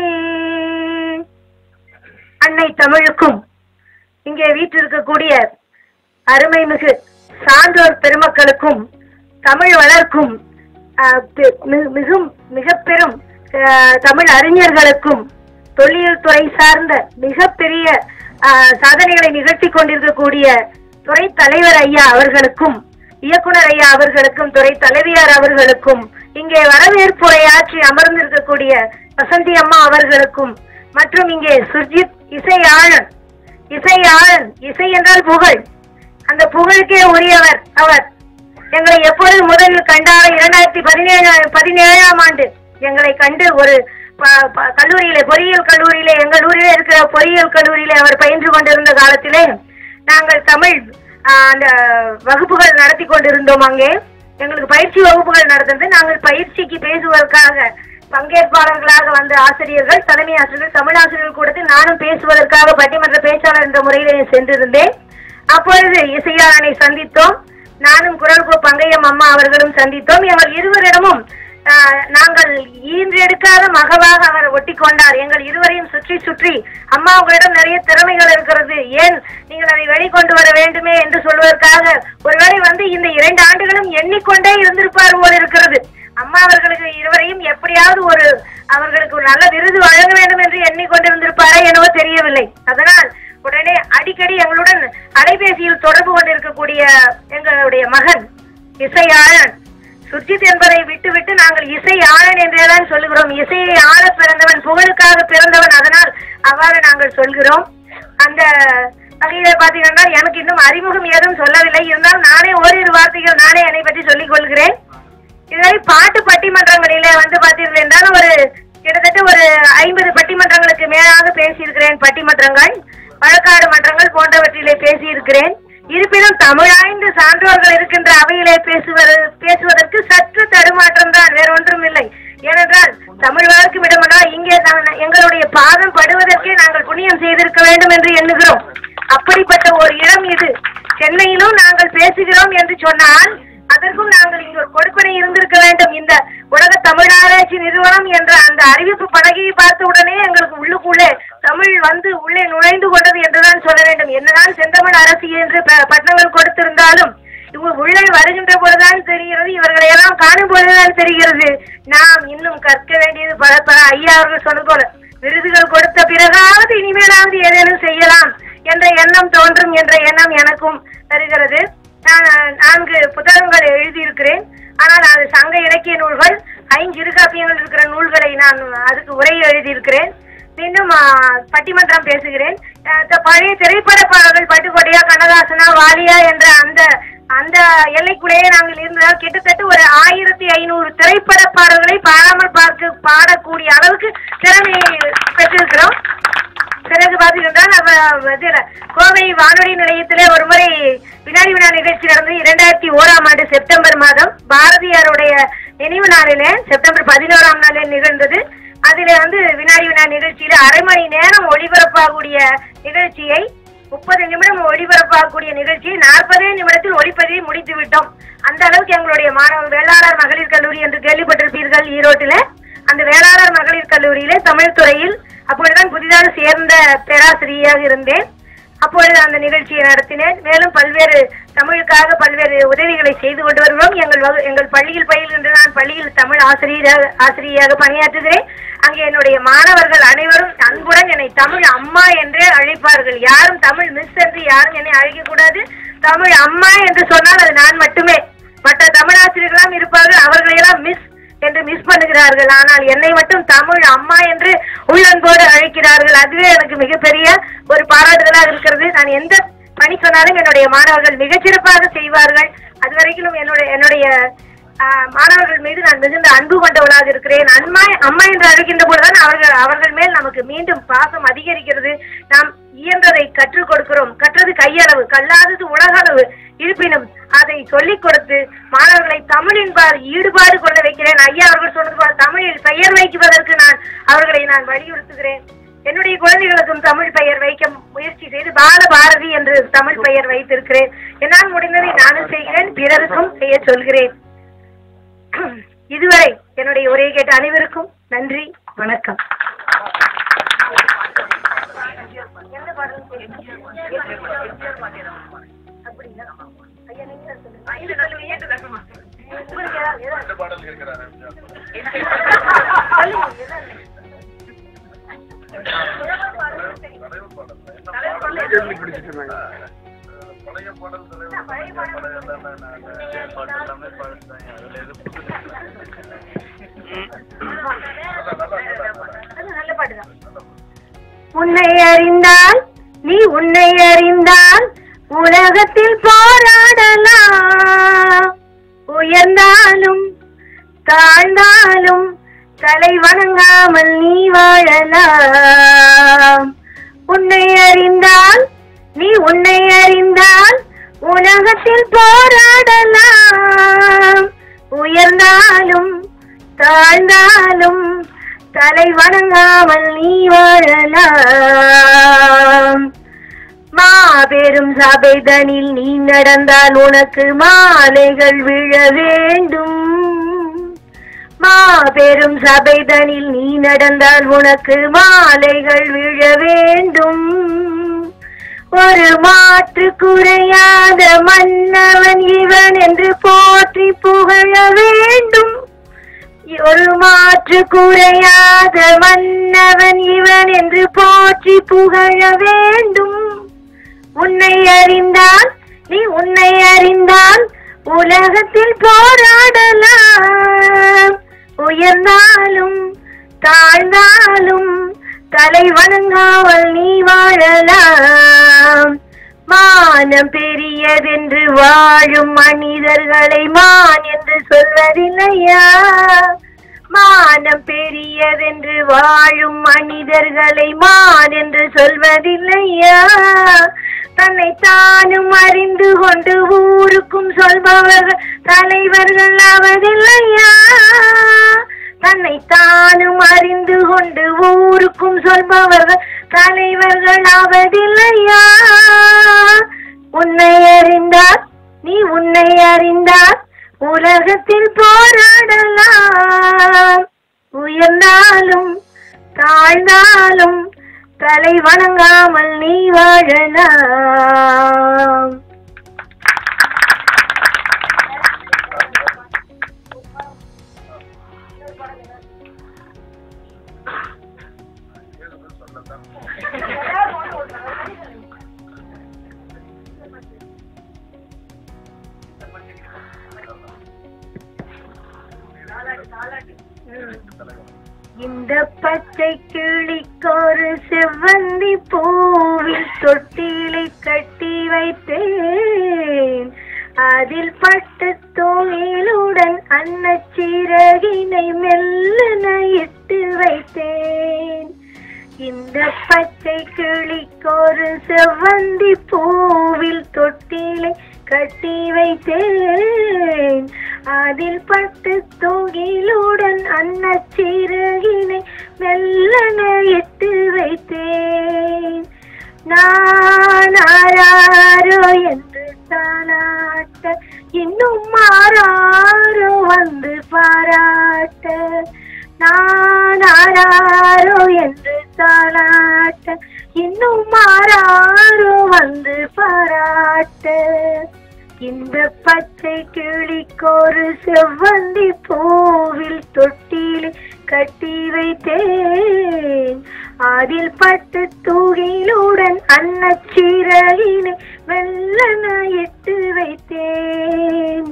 அன்னை தமிழுக்கும் இங்கே வீற்றிருக்கக்கூடிய அருமைமிகு சான்றோர் பெருமக்களுக்கும் தமிழ் வளர்க்கும் ஆஹ், பெ- மி- மிகும் மிக பெரும் ஆஹ், தமிழ் அறிஞர்களுக்கும் தொல்லியல் துறை சார்ந்த மிகப்பெரிய ஆஹ், சாதனைகளை நிகழ்த்தி கொண்டிருக்கக்கூடிய துறை தலைவர் ஐயா அவர்களுக்கும் இயக்குனர் ஐயா அவர்களுக்கும் துறை தலைவியார் அவர்களுக்கும் இங்கே வரவேற்புரையாற்றி அமர்ந்திருக்கக்கூடிய வசந்தி அம்மா அவர்களுக்கும் மற்றும் இங்கே சுர்ஜித் இசையாளன் இசையாளன் இசை என்றால் புகழ் அந்த புகழுக்கே உரியவர் அவர் எங்களை எப்பொழுது முதலில் கண்டார் இரண்டாயிரத்தி பதினேழு பதினேழாம் ஆண்டு எங்களை கண்டு ஒரு ப- ப- கல்லூரியிலே பொறியியல் கல்லூரியிலே எங்கள் ஊரிலே இருக்கிற பொறியியல் கல்லூரியிலே அவர் பயின்று கொண்டிருந்த காலத்திலே நாங்கள் தமிழ் ஆஹ், அந்த வகுப்புகள் நடத்தி கொண்டிருந்தோம் அங்கே எங்களுக்கு பயிற்சி வகுப்புகள் நடந்தது நாங்கள் பயிற்சிக்கு பேசுவதற்காக பங்கேற்பாளர்களாக வந்த ஆசிரியர்கள் தலைமை ஆசிரியர்கள் தமிழ் ஆசிரியர்கள் கூடத்தில் நானும் பேசுவதற்காக பட்டிமன்ற பேச்சாளர் என்ற முறையிலே சென்றிருந்தேன் அப்பொழுது இசையாளனை சந்தித்தோம் நானும் குரல் கோ பங்கையம் அம்மா அவர்களும் சந்தித்தோம் எங்கள் இருவரிடமும் ஆஹ், நாங்கள் ஈன்றெடுக்காத மகவாக அவர் ஒட்டி கொண்டார் எங்கள் இருவரையும் சுற்றி சுற்றி அம்மா உங்களிடம் நிறைய திறமைகள் இருக்கிறது ஏன் நீங்கள் அதை வெளிக்கொண்டு வர வேண்டுமே என்று சொல்வதற்காக ஒருவேளை வந்து இந்த இரண்டு ஆண்டுகளும் எண்ணிக்கொண்டே இருந்திருப்பார் போல் இருக்கிறது அம்மா அவர்களுக்கு இருவரையும் எப்படியாவது ஒரு அவர்களுக்கு ஒரு நல்ல விருது வழங்க வேண்டும் என்று எண்ணிக்கொண்டிருந்திருப்பாரா என்னவோ தெரியவில்லை அதனால் உடனே அடிக்கடி எங்களுடன் அலைபேசியில் தொடர்பு கொண்டிருக்கக்கூடிய எங்களுடைய மகன் இசையாளன் சுர்ஜித் என்பதை விட்டுவிட்டு நாங்கள் இசை ஆளன் என்றேதான் சொல்லுகிறோம் இசையை ஆள பிறந்தவன் புகழுக்காக பிறந்தவன் அதனால் அவ்வாறு நாங்கள் சொல்கிறோம் அந்த வகையில பாத்தீங்கன்னா எனக்கு இன்னும் அறிமுகம் ஏதும் சொல்லவில்லை இருந்தாலும் நானே ஓரிரு வார்த்தைகள் நானே என்னை பற்றி சொல்லிக் கொள்கிறேன் இதுவரை பாட்டு பட்டிமன்றங்களிலே வந்து பார்த்தீர்கள் என்றால் ஒரு கிட்டத்தட்ட ஒரு ஐம்பது பட்டிமன்றங்களுக்கு மேலாக பேசியிருக்கிறேன் பட்டிமன்றங்கள் வழக்காடு மன்றங்கள் போன்றவற்றிலே பேசியிருக்கிறேன் இருப்பினும் தமிழாய்ந்து சான்றோர்கள் இருக்கின்ற அவையிலே பேசுவது பேசுவதற்கு சற்று தடுமாற்றம் தான் வேற ஒன்றும் இல்லை ஏனென்றால் தமிழ் வளர்க்கும் இடமென்றால் இங்கே தான் எங்களுடைய பாதம் படுவதற்கே நாங்கள் புண்ணியம் செய்திருக்க வேண்டும் என்று எண்ணுகிறோம் அப்படிப்பட்ட ஒரு இடம் இது சென்னையிலும் நாங்கள் பேசுகிறோம் என்று சொன்னால் அதற்கும் நாங்கள் இங்கு ஒரு கொடுப்பனை இருந்திருக்க வேண்டும் இந்த உலக தமிழாராய்ச்சி நிறுவனம் என்ற அந்த அறிவிப்பு பலகையை பார்த்த உடனே எங்களுக்கு உள்ளுக்குள்ளே தமிழ் வந்து உள்ளே நுழைந்து கொண்டது என்றுதான் சொல்ல வேண்டும் என்னதான் செந்தமிழ் அரசு என்று ப- பட்டங்கள் கொடுத்திருந்தாலும் இவங்க உள்ளே வருகின்ற பொழுதுதான் தெரிகிறது இவர்களை எல்லாம் காணும் பொழுதுதான் தெரிகிறது நாம் இன்னும் கற்க வேண்டியது பல பல ஐயா அவர்கள் சொன்னது போல விருதுகள் கொடுத்த பிறகாவது இனிமேலாவது ஏதேனும் செய்யலாம் என்ற எண்ணம் தோன்றும் என்ற எண்ணம் எனக்கும் தருகிறது நான் நான்கு புத்தகங்கள் எழுதியிருக்கிறேன் ஆனால் அது சங்க இலக்கிய நூல்கள் ஐஞ்சிறுகாப்பியங்கள் இருக்கிற நூல்களை நான் அதுக்கு உரை எழுதியிருக்கிறேன் மீண்டும் ஆ, பட்டிமன்றம் பேசுகிறேன் ஆ, த- பழைய திரைப்பட பாடல்கள் பட்டுக்கோட்டையா கண்ணதாசனா வாலியா என்ற அந்த அந்த எல்லைக்குள்ளேயே நாங்கள் இருந்ததால் கிட்டத்தட்ட ஒரு ஆயிரத்தி ஐநூறு திரைப்பட பாடல்களை பாடாமல் பார்க்க பாடக்கூடிய அளவுக்கு திறமையை பெற்றிருக்கிறோம் பிறகு பார்த்தீங்கன்னா நம்ம இதுல கோவை வானொலி நிலையத்திலே ஒரு முறை வினாடி வினா நிகழ்ச்சி நடந்தது இரண்டாயிரத்தி ஓராம் ஆண்டு செப்டம்பர் மாதம் பாரதியாருடைய நினைவு நாளிலே செப்டம்பர் பதினோராம் நாளில் நிகழ்ந்தது அதிலே வந்து வினாடி வினா நிகழ்ச்சியில அரை மணி நேரம் ஒளிபரப்பாகக்கூடிய நிகழ்ச்சியை முப்பது நிமிடம் ஒளிபரப்பாகக்கூடிய நிகழ்ச்சியை நாற்பதே நிமிடத்தில் ஒளிப்பதிவை முடித்து விட்டோம் அந்த அளவுக்கு எங்களுடைய மாணவர் வேளாளர் மகளிர் கல்லூரி என்று கேள்விப்பட்டிருப்பீர்கள் ஈரோட்டில அந்த வேளாளர் மகளிர் கல்லூரியிலே தமிழ் துறையில் அப்பொழுதுதான் புதிதாக சேர்ந்த பேராசிரியராக இருந்தேன் அப்பொழுது அந்த நிகழ்ச்சியை நடத்தினேன் மேலும் பல்வேறு தமிழுக்காக பல்வேறு உதவிகளை செய்து கொண்டு வருகிறோம் எங்கள் வகு- எங்கள் பள்ளியில் பயில்கின்ற நான் பள்ளியில் தமிழ் ஆசிரியராக ஆசிரியராக பணியாற்றுகிறேன் அங்கே என்னுடைய மாணவர்கள் அனைவரும் அன்புடன் என்னை தமிழ் அம்மா என்றே அழைப்பார்கள் யாரும் தமிழ் மிஸ் என்று யாரும் என்னை அழைக்கக்கூடாது தமிழ் அம்மா என்று சொன்னால் அது நான் மட்டுமே மற்ற தமிழாசிரியர்களாம் இருப்பார்கள் அவர்களையெல்லாம் மிஸ் என்று மிஸ் பண்ணுகிறார்கள் ஆனால் என்னை மட்டும் தமிழ் அம்மா என்று உள்ளன்போடு அழைக்கிறார்கள் அதுவே எனக்கு மிகப்பெரிய ஒரு பாராட்டுதலாக இருக்கிறது நான் எந்த பணி சொன்னாலும் என்னுடைய மாணவர்கள் மிகச்சிறப்பாக செய்வார்கள் அது வரைக்கும் என்னுடைய என்னுடைய ஆஹ், மாணவர்கள் மீது நான் மிகுந்த அன்பு கொண்டவளாக இருக்கிறேன் அம்மா அம்மா என்று அழைக்கின்ற பொழுதுதான் அவர்கள் அவர்கள் மேல் நமக்கு மீண்டும் பாசம் அதிகரிக்கிறது நாம் இயன்றதை கற்றுக் கொடுக்கிறோம் கற்றது கையளவு கல்லாதது உலகளவு இருப்பினும் அதை சொல்லிக் கொடுத்து மாணவர்களை தமிழின்பால் ஈடுபாடு கொள்ள வைக்கிறேன் ஐயா அவர்கள் சொன்னது போல தமிழில் பெயர் வைக்குவதற்கு நான் அவர்களை நான் வலியுறுத்துகிறேன் என்னுடைய குழந்தைகளுக்கும் தமிழ் பெயர் வைக்க முயற்சி செய்து பால பாரதி என்று தமிழ் பெயர் வைத்திருக்கிறேன் என்னால் முடிந்ததை நானும் செய்கிறேன் பிறருக்கும் செய்ய சொல்கிறேன் இதுவரை என்னுடைய உரையை கேட்ட அனைவருக்கும் நன்றி வணக்கம் எந்த பாடலும் அப்படிங்களா? ஐயா, நீங்க தான் சொல்லுங்க. உங்களுக்கு ஏதாவது- ஏதாவது இந்த பாடல் இருக்கிறாரு சொல்லுங்க, ஏதாவது. தலைவர் பாடல் என்ன பாடல் கேள்வி பிடிச்சிட்டு இருந்தாங்க பழைய பாடல் தலைவர் பழைய பாடல் எல்லாமே நான் பாட்டு எல்லாமே பாடிட்டாங்க அதுல எது புதுசு அது நல்ல பாட்டு தான் உன்னை அறிந்தால் நீ உன்னை அறிந்தால் உலகத்தில் போராடலாம் உயர்ந்தாலும் தாழ்ந்தாலும் தலை வணங்காமல் நீ வாழலாம் உன்னை அறிந்தால் நீ உன்னை அறிந்தால் உலகத்தில் போராடலாம் உயர்ந்தாலும் தாழ்ந்தாலும் தலை வணங்காமல் நீ வாழலாம் மாபெரும் சபைதனில் நீ நடந்தால் உனக்கு மாலைகள் விழ வேண்டும் மாபெரும் சபைதனில் நீ நடந்தால் உனக்கு மாலைகள் விழ வேண்டும் ஒரு மாற்று குறையாத மன்னவன் இவன் என்று போற்றி புகழ வேண்டும் ஒரு மாற்று குறையாத மன்னவன் இவன் என்று போற்றி புகழ வேண்டும் உன்னை அறிந்தால் நீ உன்னை அறிந்தால் உலகத்தில் போராடலாம் உயர்ந்தாலும் தாழ்ந்தாலும் தலை வணங்காமல் நீ வாழலாம் மானம் பெரியதென்று வாழும் மனிதர்களை மான் என்று சொல்வதில்லையா மானம் பெரியதென்று வாழும் மனிதர்களை மான் என்று சொல்வதில்லையா தன்னை தானும் அறிந்து கொண்டு ஊருக்கும் சொல்பவர்கள் தலைவர்கள் ஆவதில்லையா தன்னை தானும் அறிந்து கொண்டு ஊருக்கும் சொல்பவர்கள் தலைவர்கள் ஆவதில்லையா உன்னை அறிந்தால் நீ உன்னை அறிந்தால் உலகத்தில் போராடலாம் உயர்ந்தாலும் தாழ்ந்தாலும் தலை வணங்காமல் நீ வாழலாம் இந்த பச்சை கிளிக்கொரு செவ்வந்தி பூவில் தொட்டிலை கட்டி வைத்தேன் அதில் பட்டு தோயிலுடன் அன்னச்சிறகினை மெல்லன இட்டு வைத்தேன் இந்த பச்சை கிளிக்கொரு செவ்வந்தி பூவில் தொட்டிலை கட்டி வைத்தேன் அதில் பட்டு தூகிலுடன் அன்னச்சிறகினை மெல்லன இட்டு வைத்தேன் நான் ஆராரோ என்று தானாட்ட இன்னும் மாறாரோ வந்து பாராட்ட நான் ஆராரோ என்று தாளாட்ட இன்னும் மாறாரோ வந்து பாராட்ட இந்த பச்சை கிளிக்கொரு செவ்வந்தி பூவில் தொட்டில் கட்டி வைத்தேன் அதில் பட்டு தூகிலுடன் அன்னச்சிறகினை வெள்ளன இட்டு வைத்தேன்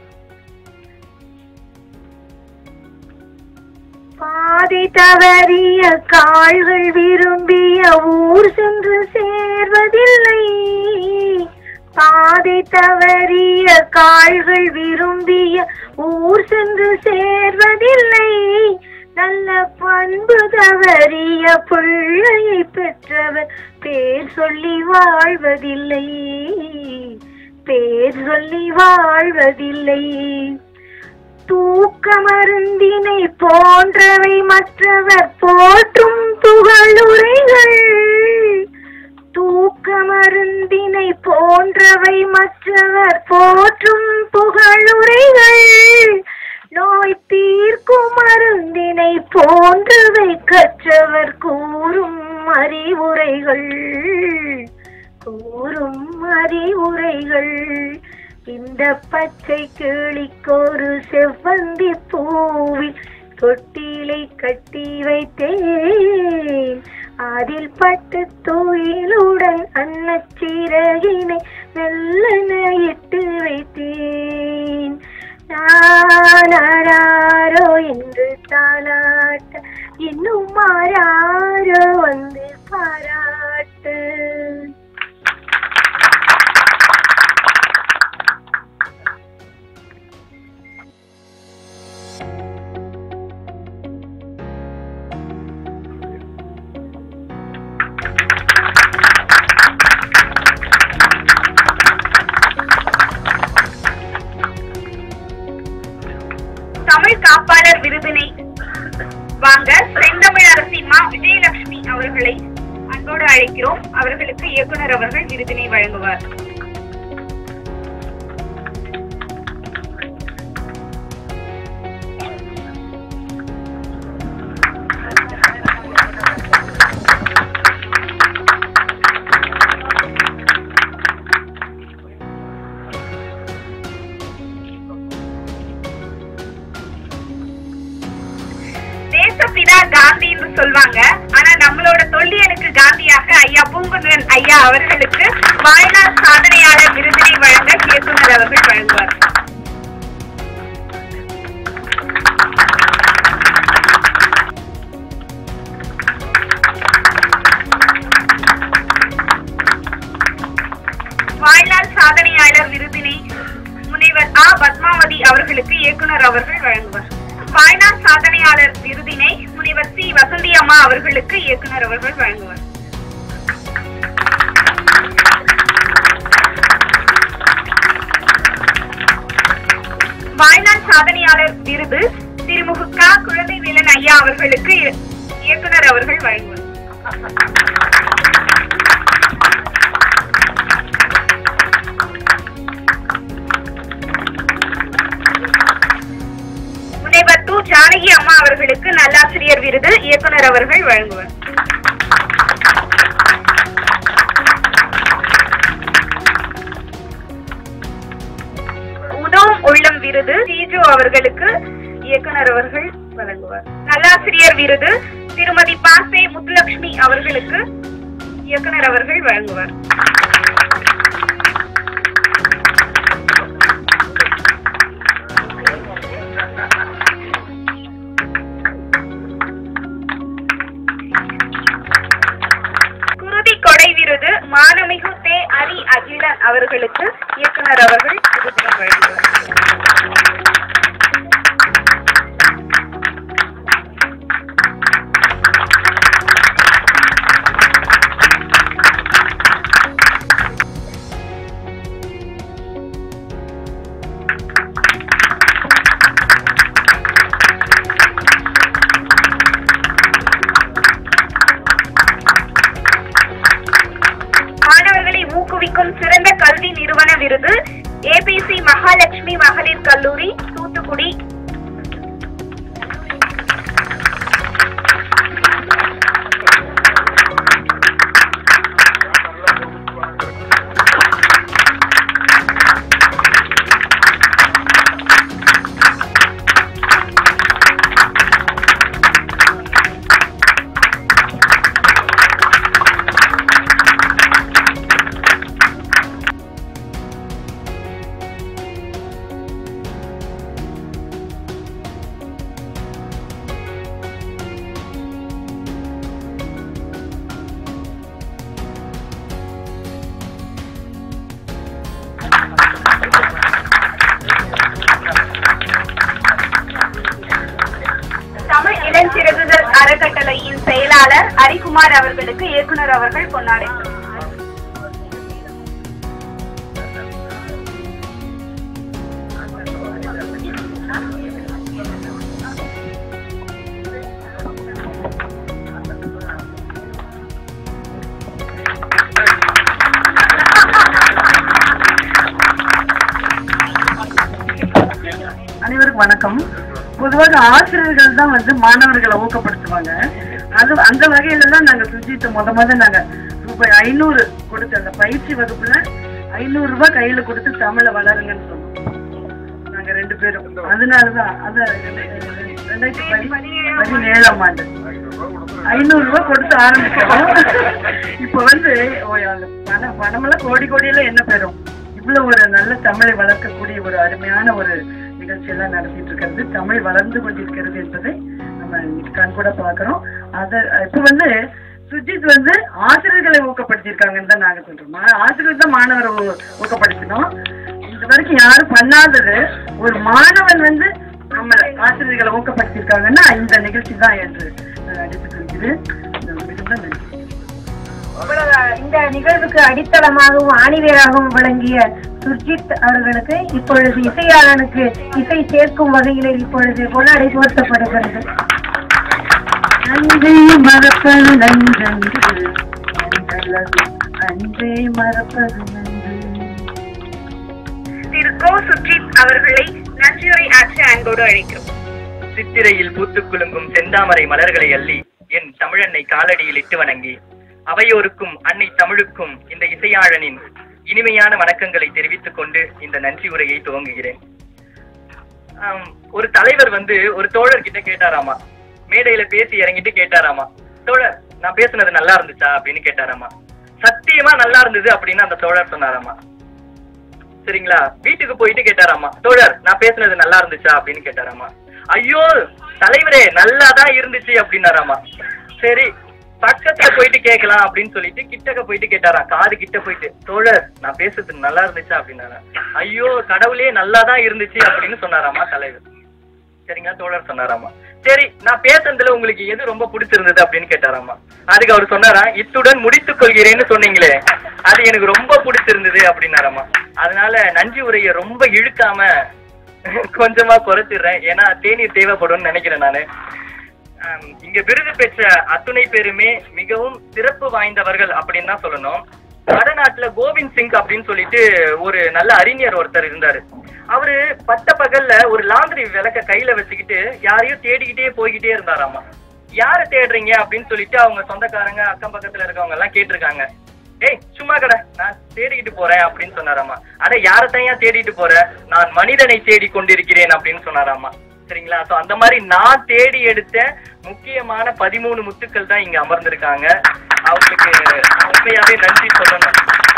பாதை தவறிய கால்கள் விரும்பிய ஊர் சென்று சேர்வதில்லை பாதை தவறிய கால்கள் விரும்பிய ஊர் சென்று சேர்வதில்லை நல்ல பண்பு தவறிய பிள்ளையை பெற்றவர் பேர் சொல்லி வாழ்வதில்லை பேர் சொல்லி வாழ்வதில்லை தூக்க மருந்தினை போன்றவை மற்றவர் போற்றும் புகழுரைகள் தூக்க மருந்தினை போன்றவை மற்றவர் போற்றும் புகழுரைகள் நோய் தீர்க்கும் மருந்தினை போன்றவை கற்றவர் கூறும் அறிவுரைகள் கூறும் அறிவுரைகள் இந்த பச்சை கிளிக்கொரு செவ்வந்தி பூவில் தொட்டிலை கட்டி வைத்தேன் அதில் பட்டு தோயிலுடன் அன்னச்சிறகினை மெல்லன இட்டு வைத்தேன் நானாரோ என்று தாளாட்ட இன்னும் மாறாரோ வந்து பாராட்ட தமிழ் காப்பாளர் விருதினை வாங்க செந்தமிழ் அரசிமா விஜயலட்சுமி அவர்களை அன்போடு அழைக்கிறோம் அவர்களுக்கு இயக்குனர் அவர்கள் விருதினை வழங்குவார் தேசப்பிதா காந்தி என்று சொல்வாங்க ஆனா நம்மளோட தொல்லியலுக்கு காந்தியாக ஐயா பூங்குன்றன் ஐயா அவர்களுக்கு வாழ்நாள் சாதனையாளர் விருதினை வழங்க இயக்குனர் அவர்கள் வழங்குவார் வாழ்நாள் சாதனையாளர் விருதினை முனைவர் ஆ பத்மாவதி அவர்களுக்கு இயக்குனர் அவர்கள் வழங்குவார் வாழ்நாள் சாதனையாளர் விருதினை முனைவர் சி வசந்தி அம்மா அவர்களுக்கு இயக்குனர் அவர்கள் வழங்குவார் வாழ்நாள் சாதனையாளர் விருது திருமுக க குழந்தை வேலன் ஐயா அவர்களுக்கு இய- இயக்குனர் அவர்கள் வழங்குவார் முனைவர் து ஜானகி அம்மா அவர்களுக்கு நல்லாசிரியர் விருது இயக்குனர் அவர்கள் வழங்குவார் உதவும் உள்ளம் விருது சீஜு அவர்களுக்கு இயக்குனர் அவர்கள் வழங்குவார் நல்லாசிரியர் விருது திருமதி பாசே முத்துலட்சுமி அவர்களுக்கு இயக்குனர் அவர்கள் வழங்குவார் குருதி கொடை விருது மானமிகு தே அரி அகிலன் அவர்களுக்கு இயக்குனர் அவர்கள் விருதினை வழங்குவார் மாணவர்களை ஊக்குவிக்கும் சிறந்த கல்வி நிறுவன விருது ஏபிசி மகாலட்சுமி மகளிர் கல்லூரி தூத்துக்குடி தமிழ் இளஞ்சிறகுகள் அறக்கட்டளையின் செயலாளர் ஹரிகுமார் அவர்களுக்கு இயக்குனர் அவர்கள் பொன்னாடை அனைவருக்கும் வணக்கம் பொதுவாக ஆசிரியர்கள் தான் வந்து மாணவர்களை ஊக்கப்படுத்துவாங்க அது அந்த வகையில தான் நாங்க சுஜித்தை முத முத நாங்க ரூபாய் ஐநூறு கொடுத்து அந்த பயிற்சி வகுப்புல ஐநூறு ரூபாய் கையில கொடுத்து தமிழை வளருங்கன்னு சொன்னோம் நாங்க ரெண்டு பேரும் அதனாலதான் அத ரெண்டாயிரத்தி பதி- பதினேழாம் ஆண்டு ஐநூறு ரூபாய் கொடுத்து ஆரம்பிச்சோம் இப்ப வந்து ஓ, அந்த பணம் பணமெல்லாம் கோடி கோடியெல்லாம் என்ன பெறும் இவ்வளவு ஒரு நல்ல தமிழை வளர்க்கக்கூடிய ஒரு அருமையான ஒரு நிகழ்ச்சி எல்லாம் நடத்திட்டு இருக்கிறது தமிழ் வளர்ந்து கொண்டிருக்கிறது என்பதை நம்ம கண் கூட பாக்குறோம் அத இப்ப வந்து சுஜித் வந்து ஆசிரியர்களை ஊக்கப்படுத்தியிருக்காங்கன்னு தான் நாங்க சொல்றோம் மா- ஆசிரியர் தான் மாணவரை ஊ- ஊக்கப்படுத்தினோம் இது வரைக்கும் யாரும் பண்ணாதது ஒரு மாணவன் வந்து நம்ம ஆசிரியர்களை ஊக்கப்படுத்தியிருக்காங்கன்னா இந்த நிகழ்ச்சி தான் என்று நான் அடித்துக் கொள்கிறேன் மிகுந்த நன்றி இவ்வளவு இந்த நிகழ்வுக்கு அடித்தளமாகவும் ஆணிவேராகவும் விளங்கிய சுர்ஜித் அவர்களுக்கு இப்பொழுது இசையாளனுக்கு இசை சேர்க்கும் வகையிலே இப்பொழுது கொண்டாடி போர்த்தப்படுகிறது அன்றே மறப்பது நன்றன்று நல்லது அன்றே மறப்பது நன்று திரு கோ சுஜித் அவர்களை நன்றியுரை ஆற்ற அன்போடு அழைக்கிறோம் சித்திரையில் பூத்துக் குலுங்கும் செந்தாமரை மலர்களை அள்ளி என் தமிழன்னை காலடியில் இட்டு வணங்கி அவையோருக்கும் அன்னை தமிழுக்கும் இந்த இசையாழனின் இனிமையான வணக்கங்களை தெரிவித்துக் கொண்டு இந்த நன்றி உரையை துவங்குகிறேன் ஆம், ஒரு தலைவர் வந்து ஒரு தோழர் கிட்ட கேட்டாராமா மேடையில பேசி இறங்கிட்டு கேட்டாராமா தோழர் நான் பேசுனது நல்லா இருந்துச்சா அப்படின்னு கேட்டாராமா சத்தியமா நல்லா இருந்தது அப்படின்னு அந்த தோழர் சொன்னாராமா சரிங்களா வீட்டுக்கு போயிட்டு கேட்டாராமா தோழர் நான் பேசுனது நல்லா இருந்துச்சா அப்படின்னு கேட்டாராமா ஐயோ தலைவரே நல்லா தான் இருந்துச்சு அப்படின்னாராமா சரி பக்கத்துல போயிட்டு கேட்கலாம் அப்படின்னு சொல்லிட்டு கிட்டக்க போயிட்டு கேட்டாராம் காது கிட்ட போயிட்டு தோழர் நான் பேசுறது நல்லா இருந்துச்சா அப்படின்னாரா ஐயோ கடவுளே நல்லா தான் இருந்துச்சு அப்படின்னு சொன்னாராமா தலைவர் சரிங்களா தோழர் சொன்னாராமா சரி நான் பேசுனதுல உங்களுக்கு எது ரொம்ப பிடிச்சிருந்தது அப்படின்னு கேட்டாராமா அதுக்கு அவர் சொன்னாரா இத்துடன் முடித்துக் கொள்கிறேன்னு சொன்னீங்களே அது எனக்கு ரொம்ப பிடிச்சிருந்தது அப்படின்னாராமா அதனால நன்றி உரையை ரொம்ப இழுக்காம கொஞ்சமா குறைச்சிடுறேன் ஏன்னா தேநீர் தேவைப்படும்னு நினைக்கிறேன் நானு ஆம், இங்க விருது பெற்ற அத்துணை பேருமே மிகவும் சிறப்பு வாய்ந்தவர்கள் அப்படின்னு தான் சொல்லணும் வடநாட்டுல கோவிந்த் சிங் அப்படின்னு சொல்லிட்டு ஒரு நல்ல அறிஞர் ஒருத்தர் இருந்தாரு அவரு பட்ட பகல்ல ஒரு லாந்திரி விளக்க கையில வச்சுக்கிட்டு யாரையும் தேடிக்கிட்டே போய்கிட்டே இருந்தாராமா யார தேடுறீங்க அப்படின்னு சொல்லிட்டு அவங்க சொந்தக்காரங்க அக்கம் பக்கத்துல இருக்கவங்க எல்லாம் கேட்டிருக்காங்க ஏய் சும்மா கடை நான் தேடிக்கிட்டு போறேன் அப்படின்னு சொன்னாராமா அட யாரத்தையா தேடிட்டு போற நான் மனிதனை தேடி கொண்டிருக்கிறேன் அப்படின்னு சொன்னாராமா சரிங்களா சோ அந்த மாதிரி நான் தேடி எடுத்த முக்கியமான பதிமூணு முத்துக்கள் தான் இங்க அமர்ந்திருக்காங்க அவங்களுக்கு நான் உண்மையாவே நன்றி சொல்லணும்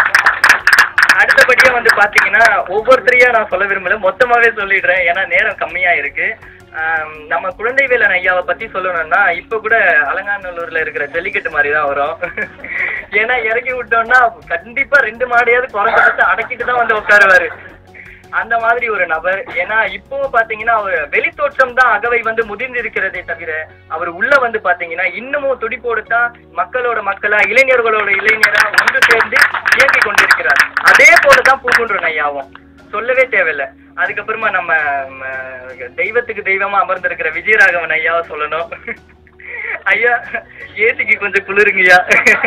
அடுத்தபடியா வந்து பாத்தீங்கன்னா ஒவ்வொருத்தரையா நான் சொல்ல விரும்பல மொத்தமாவே சொல்லிடுறேன் ஏன்னா நேரம் கம்மியா இருக்கு ஆம், நம்ம குழந்தைவேலன் ஐயாவை பத்தி சொல்லணும்னா இப்ப கூட அலங்காநல்லூர்ல இருக்கிற ஜல்லிக்கட்டு மாதிரி தான் வரும் ஏன்னா இறக்கி விட்டோம்னா கண்டிப்பா ரெண்டு மாடையாவது குறைஞ்சபட்சம் அடக்கிட்டு தான் வந்து உட்காருவாரு அந்த மாதிரி ஒரு நபர் ஏன்னா இப்போ பாத்தீங்கன்னா அவர் வெளித்தோற்றம் தான் அகவை வந்து முதிர்ந்து இருக்கிறதே தவிர அவர் உள்ள வந்து பாத்தீங்கன்னா இன்னமும் துடிப்போடு தான் மக்களோட மக்களா இளைஞர்களோட இளைஞரா ஒன்று சேர்ந்து இயங்கி கொண்டிருக்கிறார் அதே போலதான் பூங்குன்றன் ஐயாவும் சொல்லவே தேவையில்ல அதுக்கப்புறமா நம்ம ம, தெய்வத்துக்கு தெய்வமா அமர்ந்திருக்கிற விஜயராகவன் ஐயாவை சொல்லணும் ஐயா ஏசிக்கு கொஞ்சம் குளிருங்கய்யா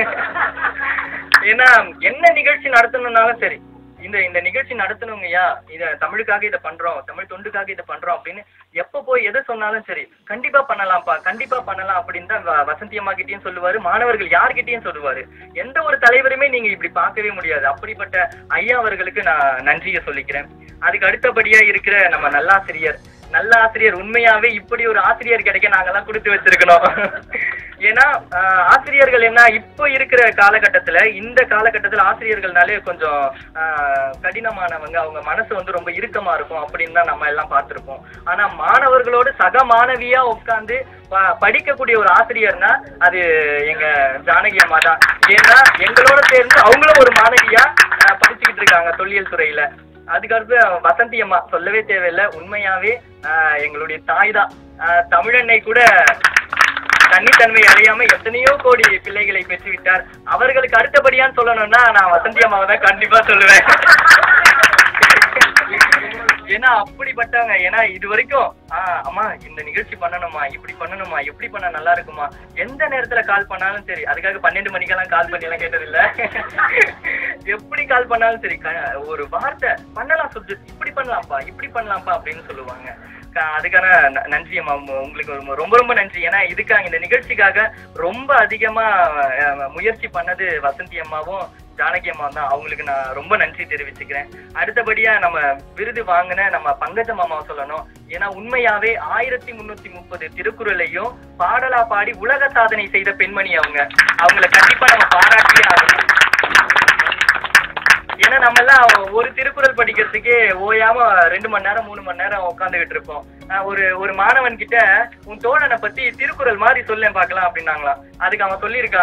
ஏன்னா என்ன நிகழ்ச்சி நடத்தணும்னாலும் சரி இந்த இந்த நிகழ்ச்சி நடத்தணுங்கய்யா இத தமிழுக்காக இதை பண்றோம் தமிழ் தொண்டுக்காக இதை பண்றோம் அப்படின்னு எப்ப போய் எதை சொன்னாலும் சரி கண்டிப்பா பண்ணலாம்ப்பா கண்டிப்பா பண்ணலாம் அப்படின்னு தான் வ- வசந்தி அம்மா கிட்டயும் சொல்லுவாரு மாணவர்கள் யார்கிட்டயும் சொல்லுவாரு எந்த ஒரு தலைவருமே நீங்க இப்படி பார்க்கவே முடியாது அப்படிப்பட்ட ஐயா அவர்களுக்கு நான் நன்றியை சொல்லிக்கிறேன் அதுக்கு அடுத்தபடியா இருக்கிற நம்ம நல்லாசிரியர் நல்ல ஆசிரியர் உண்மையாவே இப்படி ஒரு ஆசிரியர் கிடைக்க நாங்கெல்லாம் கொடுத்து வச்சிருக்கணும் ஏன்னா ஆஹ், ஆசிரியர்கள் என்ன இப்போ இருக்கிற காலகட்டத்துல இந்த காலகட்டத்துல ஆசிரியர்கள்னாலே கொஞ்சம் ஆஹ், கடினமானவங்க அவங்க மனசு வந்து ரொம்ப இறுக்கமா இருக்கும் அப்படின்னு தான் நம்ம எல்லாம் பார்த்திருப்போம் ஆனா மாணவர்களோடு சக மாணவியா உட்கார்ந்து ப- படிக்கக்கூடிய ஒரு ஆசிரியர்னா அது எங்க ஜானகி அம்மா தான் ஏன்னா எங்களோட சேர்ந்து அவங்களும் ஒரு மாணவியா ஆஹ், படிச்சுக்கிட்டு இருக்காங்க தொல்லியல் துறையில அதுக்கடுத்து வசந்தி அம்மா சொல்லவே தேவையில்லை உண்மையாவே ஆஹ், எங்களுடைய தாய் தான் ஆஹ், தமிழன்னை கூட தன்னித்தன்மை அடையாம எத்தனையோ கோடி பிள்ளைகளை பெற்றுவிட்டார் அவர்களுக்கு அடுத்தபடியான்னு சொல்லணும்னா நான் வசந்தி அம்மாவை தான் கண்டிப்பா சொல்லுவேன் ஏன்னா அப்படிப்பட்டவங்க ஏன்னா இது வரைக்கும் ஆஹ் அம்மா இந்த நிகழ்ச்சி பண்ணணுமா இப்படி பண்ணணுமா எப்படி பண்ணா நல்லா இருக்குமா எந்த நேரத்துல கால் பண்ணாலும் சரி அதுக்காக பன்னெண்டு மணிக்கெல்லாம் கால் பண்ணி எல்லாம் கேட்டதில்ல எப்படி கால் பண்ணாலும் சரி க- ஒரு வார்த்தை பண்ணலாம் சுஜித் இப்படி பண்ணலாம்ப்பா இப்படி பண்ணலாம்ப்பா அப்படின்னு சொல்லுவாங்க க- அதுக்கான ந- நன்றி அம்மா உங்க- உங்களுக்கு ரொம்ப- ரொம்ப ரொம்ப நன்றி ஏன்னா இதுக்காக இந்த நிகழ்ச்சிக்காக ரொம்ப அதிகமா அஹ், முயற்சி பண்ணது வசந்தி அம்மாவும் ஜானகி அம்மா தான் அவங்களுக்கு நான் ரொம்ப நன்றி தெரிவிச்சுக்கிறேன் அடுத்தபடியா நம்ம விருது வாங்கின நம்ம பங்கஜம் அம்மாவை சொல்லணும் ஏன்னா உண்மையாவே ஆயிரத்தி முன்னூத்தி முப்பது திருக்குறளையும் பாடலா பாடி உலக சாதனை செய்த பெண்மணி அவங்க அவங்கள கண்டிப்பா நம்ம பாராட்டியே ஆகணும் ஏன்னா நம்ம எல்லாம் ஒரு திருக்குறள் படிக்கிறதுக்கே ஓயாம ரெண்டு மணி நேரம் மூணு மணி நேரம் உட்காந்துக்கிட்டு இருப்போம் ஆஹ் ஒரு ஒரு மாணவன் கிட்ட உன் தோழனை பத்தி திருக்குறள் மாதிரி சொல்லேன் பார்க்கலாம் அப்படின்னாங்களாம் அதுக்கு அவன் சொல்லியிருக்கான்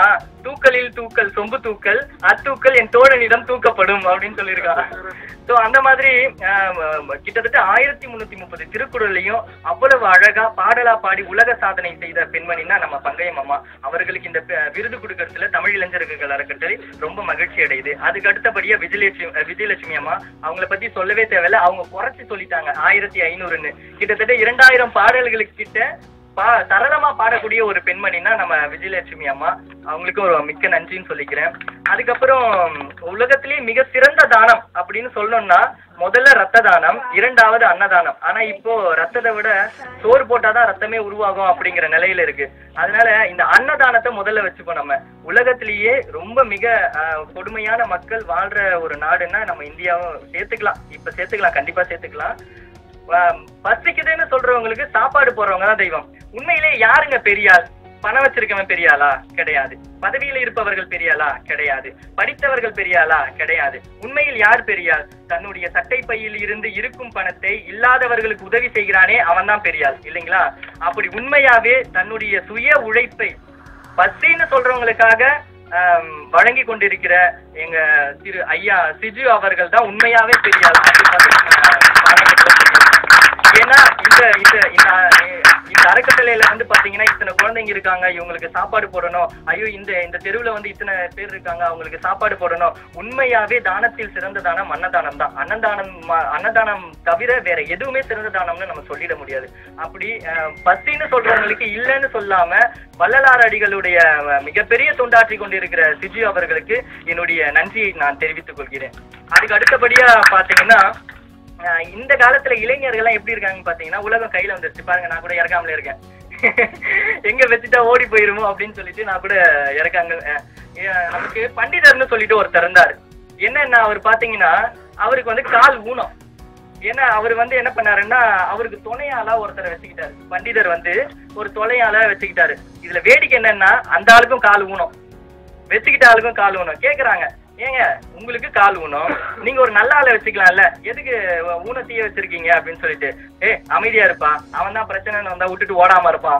தூக்கலில் தூக்கல் சொம்பு தூக்கல் அத்தூக்கல் என் தோழனிடம் தூக்கப்படும் அப்படின்னு சொல்லியிருக்காங்க சோ அந்த மாதிரி ஆஹ், ஆஹ், கிட்டத்தட்ட ஆயிரத்தி முன்னூத்தி முப்பது திருக்குறளையும் அவ்வளவு அழகா பாடலா பாடி உலக சாதனை செய்த பெண்மணின்னா நம்ம பங்கையம் அம்மா அவர்களுக்கு இந்த ப- விருது கொடுக்கறதுல தமிழ் இளைஞர்கள் அறக்கட்டளை ரொம்ப மகிழ்ச்சி அடையுது அதுக்கு அடுத்தபடியா விஜயலட்சுமி அஹ், விஜயலட்சுமி அம்மா அவங்கள பத்தி சொல்லவே தேவையில்ல அவங்க குறைச்சு சொல்லிட்டாங்க ஆயிரத்தி ஐநூறுன்னு கிட்டத்தட்ட இரண்டாயிரம் பாடல்களுக்கு கிட்ட பா சரளமா பாடக்கூடிய ஒரு பெண்மணின்னா நம்ம விஜயலட்சுமி அம்மா அவங்களுக்கு ஒரு மிக்க நன்றின்னு சொல்லிக்கிறேன் அதுக்கப்புறம் உலகத்திலேயே மிக சிறந்த தானம் அப்படின்னு சொல்லணும்னா முதல்ல ரத்த தானம் இரண்டாவது அன்னதானம் ஆனா இப்போ ரத்தத்தை விட சோறு போட்டாதான் ரத்தமே உருவாகும் அப்படிங்கிற நிலையில இருக்கு அதனால இந்த அன்னதானத்தை முதல்ல வச்சுப்போம் நம்ம உலகத்திலேயே ரொம்ப மிக ஆஹ், கொடுமையான மக்கள் வாழ்ற ஒரு நாடுன்னா நம்ம இந்தியாவும் சேர்த்துக்கலாம் இப்ப சேர்த்துக்கலாம் கண்டிப்பா சேர்த்துக்கலாம் ஆஹ், பசிக்குதுன்னு சொல்றவங்களுக்கு சாப்பாடு போடுறவங்க தான் தெய்வம் உண்மையிலே யாருங்க பெரியாள் பணம் வச்சிருக்கவன் பெரியாளா கிடையாது பதவியில இருப்பவர்கள் பெரியாளா கிடையாது படித்தவர்கள் பெரியாளா கிடையாது உண்மையில் யார் பெரியாள் தன்னுடைய சட்டை பையில் இருந்து இருக்கும் பணத்தை இல்லாதவர்களுக்கு உதவி செய்கிறானே அவன் தான் பெரியாள் இல்லைங்களா அப்படி உண்மையாவே தன்னுடைய சுய உழைப்பை பசின்னு சொல்றவங்களுக்காக ஆம், வழங்கி கொண்டிருக்கிற எங்க திரு ஐயா சிஜு அவர்கள் தான் உண்மையாவே பெரியாள் அப்படி பாத்தீங்கன்னா, ஏன்னா இந்த இந்த இந்த இந்த அறக்கட்டளையில வந்து பாத்தீங்கன்னா இத்தனை குழந்தைங்க இருக்காங்க இவங்களுக்கு சாப்பாடு போடணும் ஐயோ இந்த இந்த தெருவுல வந்து இத்தனை பேர் இருக்காங்க அவங்களுக்கு சாப்பாடு போடணும் உண்மையாவே தானத்தில் சிறந்த தானம் அன்னதானம் தான் அன்னதானம் ம- அன்னதானம் தவிர வேற எதுவுமே சிறந்த தானம்னு நம்ம சொல்லிட முடியாது அப்படி அஹ், பசின்னு சொல்றவங்களுக்கு இல்லைன்னு சொல்லாம வள்ளலார் அடிகளுடைய அஹ், மிகப்பெரிய தொண்டாற்றி கொண்டிருக்கிற சிஜு அவர்களுக்கு என்னுடைய நன்றியை நான் தெரிவித்துக் கொள்கிறேன் அதுக்கு அடுத்தபடியா பாத்தீங்கன்னா ஆஹ் இந்த காலத்துல இளைஞர்கள் எல்லாம் எப்படி இருக்காங்கன்னு பாத்தீங்கன்னா உலகம் கையில வந்துருச்சு பாருங்க நான் கூட இறக்காமல இருக்கேன் எங்க வச்சுட்டா ஓடி போயிருமோ அப்படின்னு சொல்லிட்டு நான் கூட இறக்காங்க அஹ் அஹ் நமக்கு பண்டிதர்னு சொல்லிட்டு ஒருத்தர் இருந்தாரு என்னன்னா அவர் பாத்தீங்கன்னா அவருக்கு வந்து கால் ஊனம் ஏன்னா அவர் வந்து என்ன பண்ணாருன்னா அவருக்கு துணையாளா ஒருத்தரை வச்சுக்கிட்டாரு பண்டிதர் வந்து ஒரு துணையாளா வச்சுக்கிட்டாரு இதுல வேடிக்கை என்னன்னா அந்த ஆளுக்கும் கால் ஊனம் வச்சுக்கிட்ட ஆளுக்கும் கால் ஊனம் கேக்குறாங்க ஏங்க உங்களுக்கு கால் ஊனம் நீங்க ஒரு நல்ல ஆளை வச்சுக்கலாம்ல எதுக்கு ஊனத்தையே வச்சிருக்கீங்க அப்படின்னு சொல்லிட்டு ஏ அமைதியா இருப்பா அவன் தான் பிரச்சனைன்னு வந்தா விட்டுட்டு ஓடாம இருப்பான்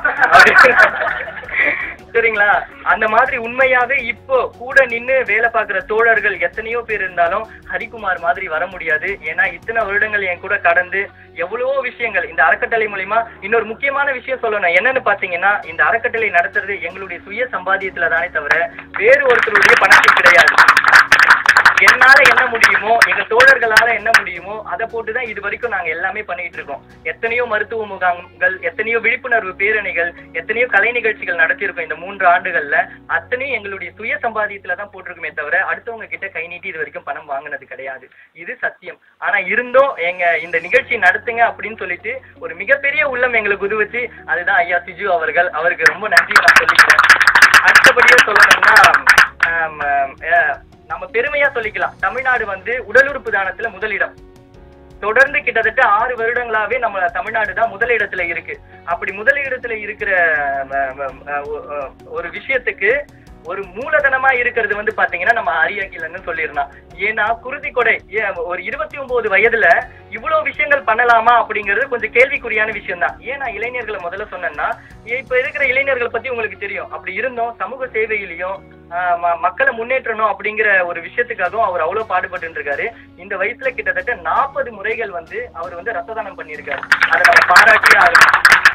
சரிங்களா அந்த மாதிரி உண்மையாவே இப்போ கூட நின்னு வேலை பார்க்குற தோழர்கள் எத்தனையோ பேர் இருந்தாலும் ஹரிக்குமார் மாதிரி வர முடியாது ஏன்னா இத்தனை வருடங்கள் என் கூட கடந்து எவ்வளவோ விஷயங்கள் இந்த அறக்கட்டளை மூலியமா இன்னொரு முக்கியமான விஷயம் சொல்லணும் என்னன்னு பாத்தீங்கன்னா இந்த அறக்கட்டளை நடத்துறது எங்களுடைய சுய சம்பாதியத்துல தானே தவிர வேறு ஒருத்தருடைய பணத்தில் கிடையாது என்னால என்ன முடியுமோ எங்க தோழர்களால என்ன முடியுமோ அதை போட்டுதான் இது வரைக்கும் நாங்க எல்லாமே பண்ணிட்டு இருக்கோம் எத்தனையோ மருத்துவ முகாம்கள் எத்தனையோ விழிப்புணர்வு பேரணிகள் எத்தனையோ கலை நிகழ்ச்சிகள் நடத்தியிருக்கோம் இந்த மூன்று ஆண்டுகள்ல அத்தனையும் எங்களுடைய சுய சம்பாதியத்துல தான் போட்டிருக்குமே தவிர அடுத்தவங்க கிட்ட கை நீட்டி இது வரைக்கும் பணம் வாங்கினது கிடையாது இது சத்தியம் ஆனா இருந்தும் எங்க இந்த நிகழ்ச்சி நடத்துங்க அப்படின்னு சொல்லிட்டு ஒரு மிகப்பெரிய உள்ளம் எங்களுக்கு உதவுச்சு அதுதான் ஐயா சிஜு அவர்கள் அவருக்கு ரொம்ப நன்றி நான் சொல்லிக்கிறேன் அடுத்தபடியா சொல்லணும்னா ஆம், அஹ், நம்ம பெருமையா சொல்லிக்கலாம் தமிழ்நாடு வந்து உடல் உறுப்பு தானத்துல முதலிடம் தொடர்ந்து கிட்டத்தட்ட ஆறு வருடங்களாவே நம்ம தமிழ்நாடு தான் முதலிடத்துல இருக்கு அப்படி முதலிடத்துல இருக்கிற ம, ம, ம, ஒ- ஒ- ஒரு விஷயத்துக்கு ஒரு மூலதனமா இருக்கிறது வந்து பாத்தீங்கன்னா நம்ம அரியகிலன்னு சொல்லிடலாம் ஏன்னா குருதி கொடை ஏன் ஒரு இருபத்தி ஒன்பது வயதுல இவ்வளவு விஷயங்கள் பண்ணலாமா அப்படிங்கிறது கொஞ்சம் கேள்விக்குறியான விஷயம் தான் ஏன் நான் இளைஞர்களை முதல்ல சொன்னேன்னா இப்ப இருக்கிற இளைஞர்கள் பத்தி உங்களுக்கு தெரியும் அப்படி இருந்தோம் சமூக சேவையிலையும் ஆஹ் ம- மக்களை முன்னேற்றணும் அப்படிங்கிற ஒரு விஷயத்துக்காகவும் அவர் அவ்வளவு பாடுபட்டு இருக்காரு இந்த வயசுல கிட்டத்தட்ட நாற்பது முறைகள் வந்து அவர் வந்து ரத்த தானம் பண்ணியிருக்காரு அதை நம்ம பாராட்டியே ஆகணும்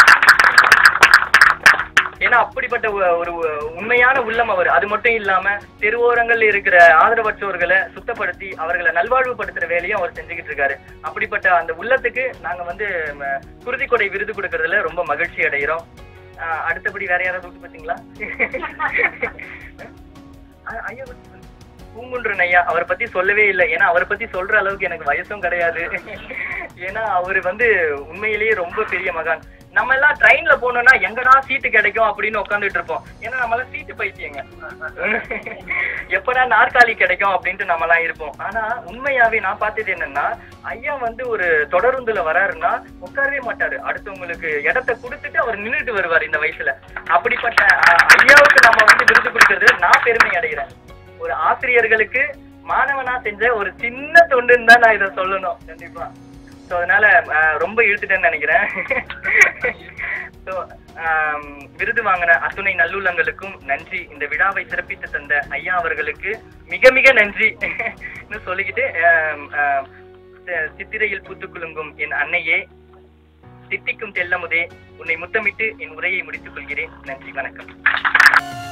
ஏன்னா அப்படிப்பட்ட ஒ- ஒரு உண்மையான உள்ளம் அவர் அது மட்டும் இல்லாம தெருவோரங்கள்ல இருக்கிற ஆதரவற்றோர்களை சுத்தப்படுத்தி அவர்களை நல்வாழ்வுபடுத்துற வேலையும் அவர் செஞ்சுக்கிட்டு இருக்காரு அப்படிப்பட்ட அந்த உள்ளத்துக்கு நாங்க வந்து ம, குருதிக்கொடை விருது கொடுக்கறதுல ரொம்ப மகிழ்ச்சி அடைகிறோம் ஆஹ் அடுத்தபடி வேற யாராவது விட்டு பார்த்தீங்களா அ- ஐயா பூங்குன்றன் ஐயா அவரை பத்தி சொல்லவே இல்லை ஏன்னா அவரை பத்தி சொல்ற அளவுக்கு எனக்கு வயசும் கிடையாது ஏன்னா அவர் வந்து உண்மையிலேயே ரொம்ப பெரிய மகான் நம்ம எல்லாம் ட்ரெயின்ல போனோம்னா எங்கடா சீட்டு கிடைக்கும் அப்படின்னு உட்காந்துட்டு இருப்போம் ஏன்னா நம்ம எல்லாம் சீட்டு பைத்தியங்க எப்படா நாற்காலி கிடைக்கும் அப்படின்ட்டு நம்ம எல்லாம் இருப்போம் ஆனா உண்மையாவே நான் பார்த்தது என்னன்னா ஐயா வந்து ஒரு தொடருந்துல வராருன்னா உட்காரவே மாட்டாரு அடுத்தவங்களுக்கு இடத்த கொடுத்துட்டு அவர் நின்றுட்டு வருவார் இந்த வயசுல அப்படிப்பட்ட அஹ், ஐயாவுக்கு நம்ம வந்து விருது கொடுக்கறது நான் பெருமை அடைகிறேன் ஒரு ஆசிரியர்களுக்கு மாணவனா செஞ்ச ஒரு சின்ன தொண்டுன்னு தான் நான் இதை சொல்லணும் கண்டிப்பா ஸோ அதனால அஹ், ரொம்ப இழுத்துட்டேன்னு நினைக்கிறேன் ஸோ விருது வாங்கின அத்துணை நல்லுள்ளங்களுக்கும் நன்றி இந்த விழாவை சிறப்பித்து தந்த ஐயா அவர்களுக்கு மிக மிக நன்றி ன்னு சொல்லிக்கிட்டு ஆம், ஆம், சி- சித்திரையில் பூத்துக் குலுங்கும் என் அன்னையே சித்திக்கும் தெல்லமுதே உன்னை முத்தமிட்டு என் உரையை முடித்துக் கொள்கிறேன் நன்றி வணக்கம்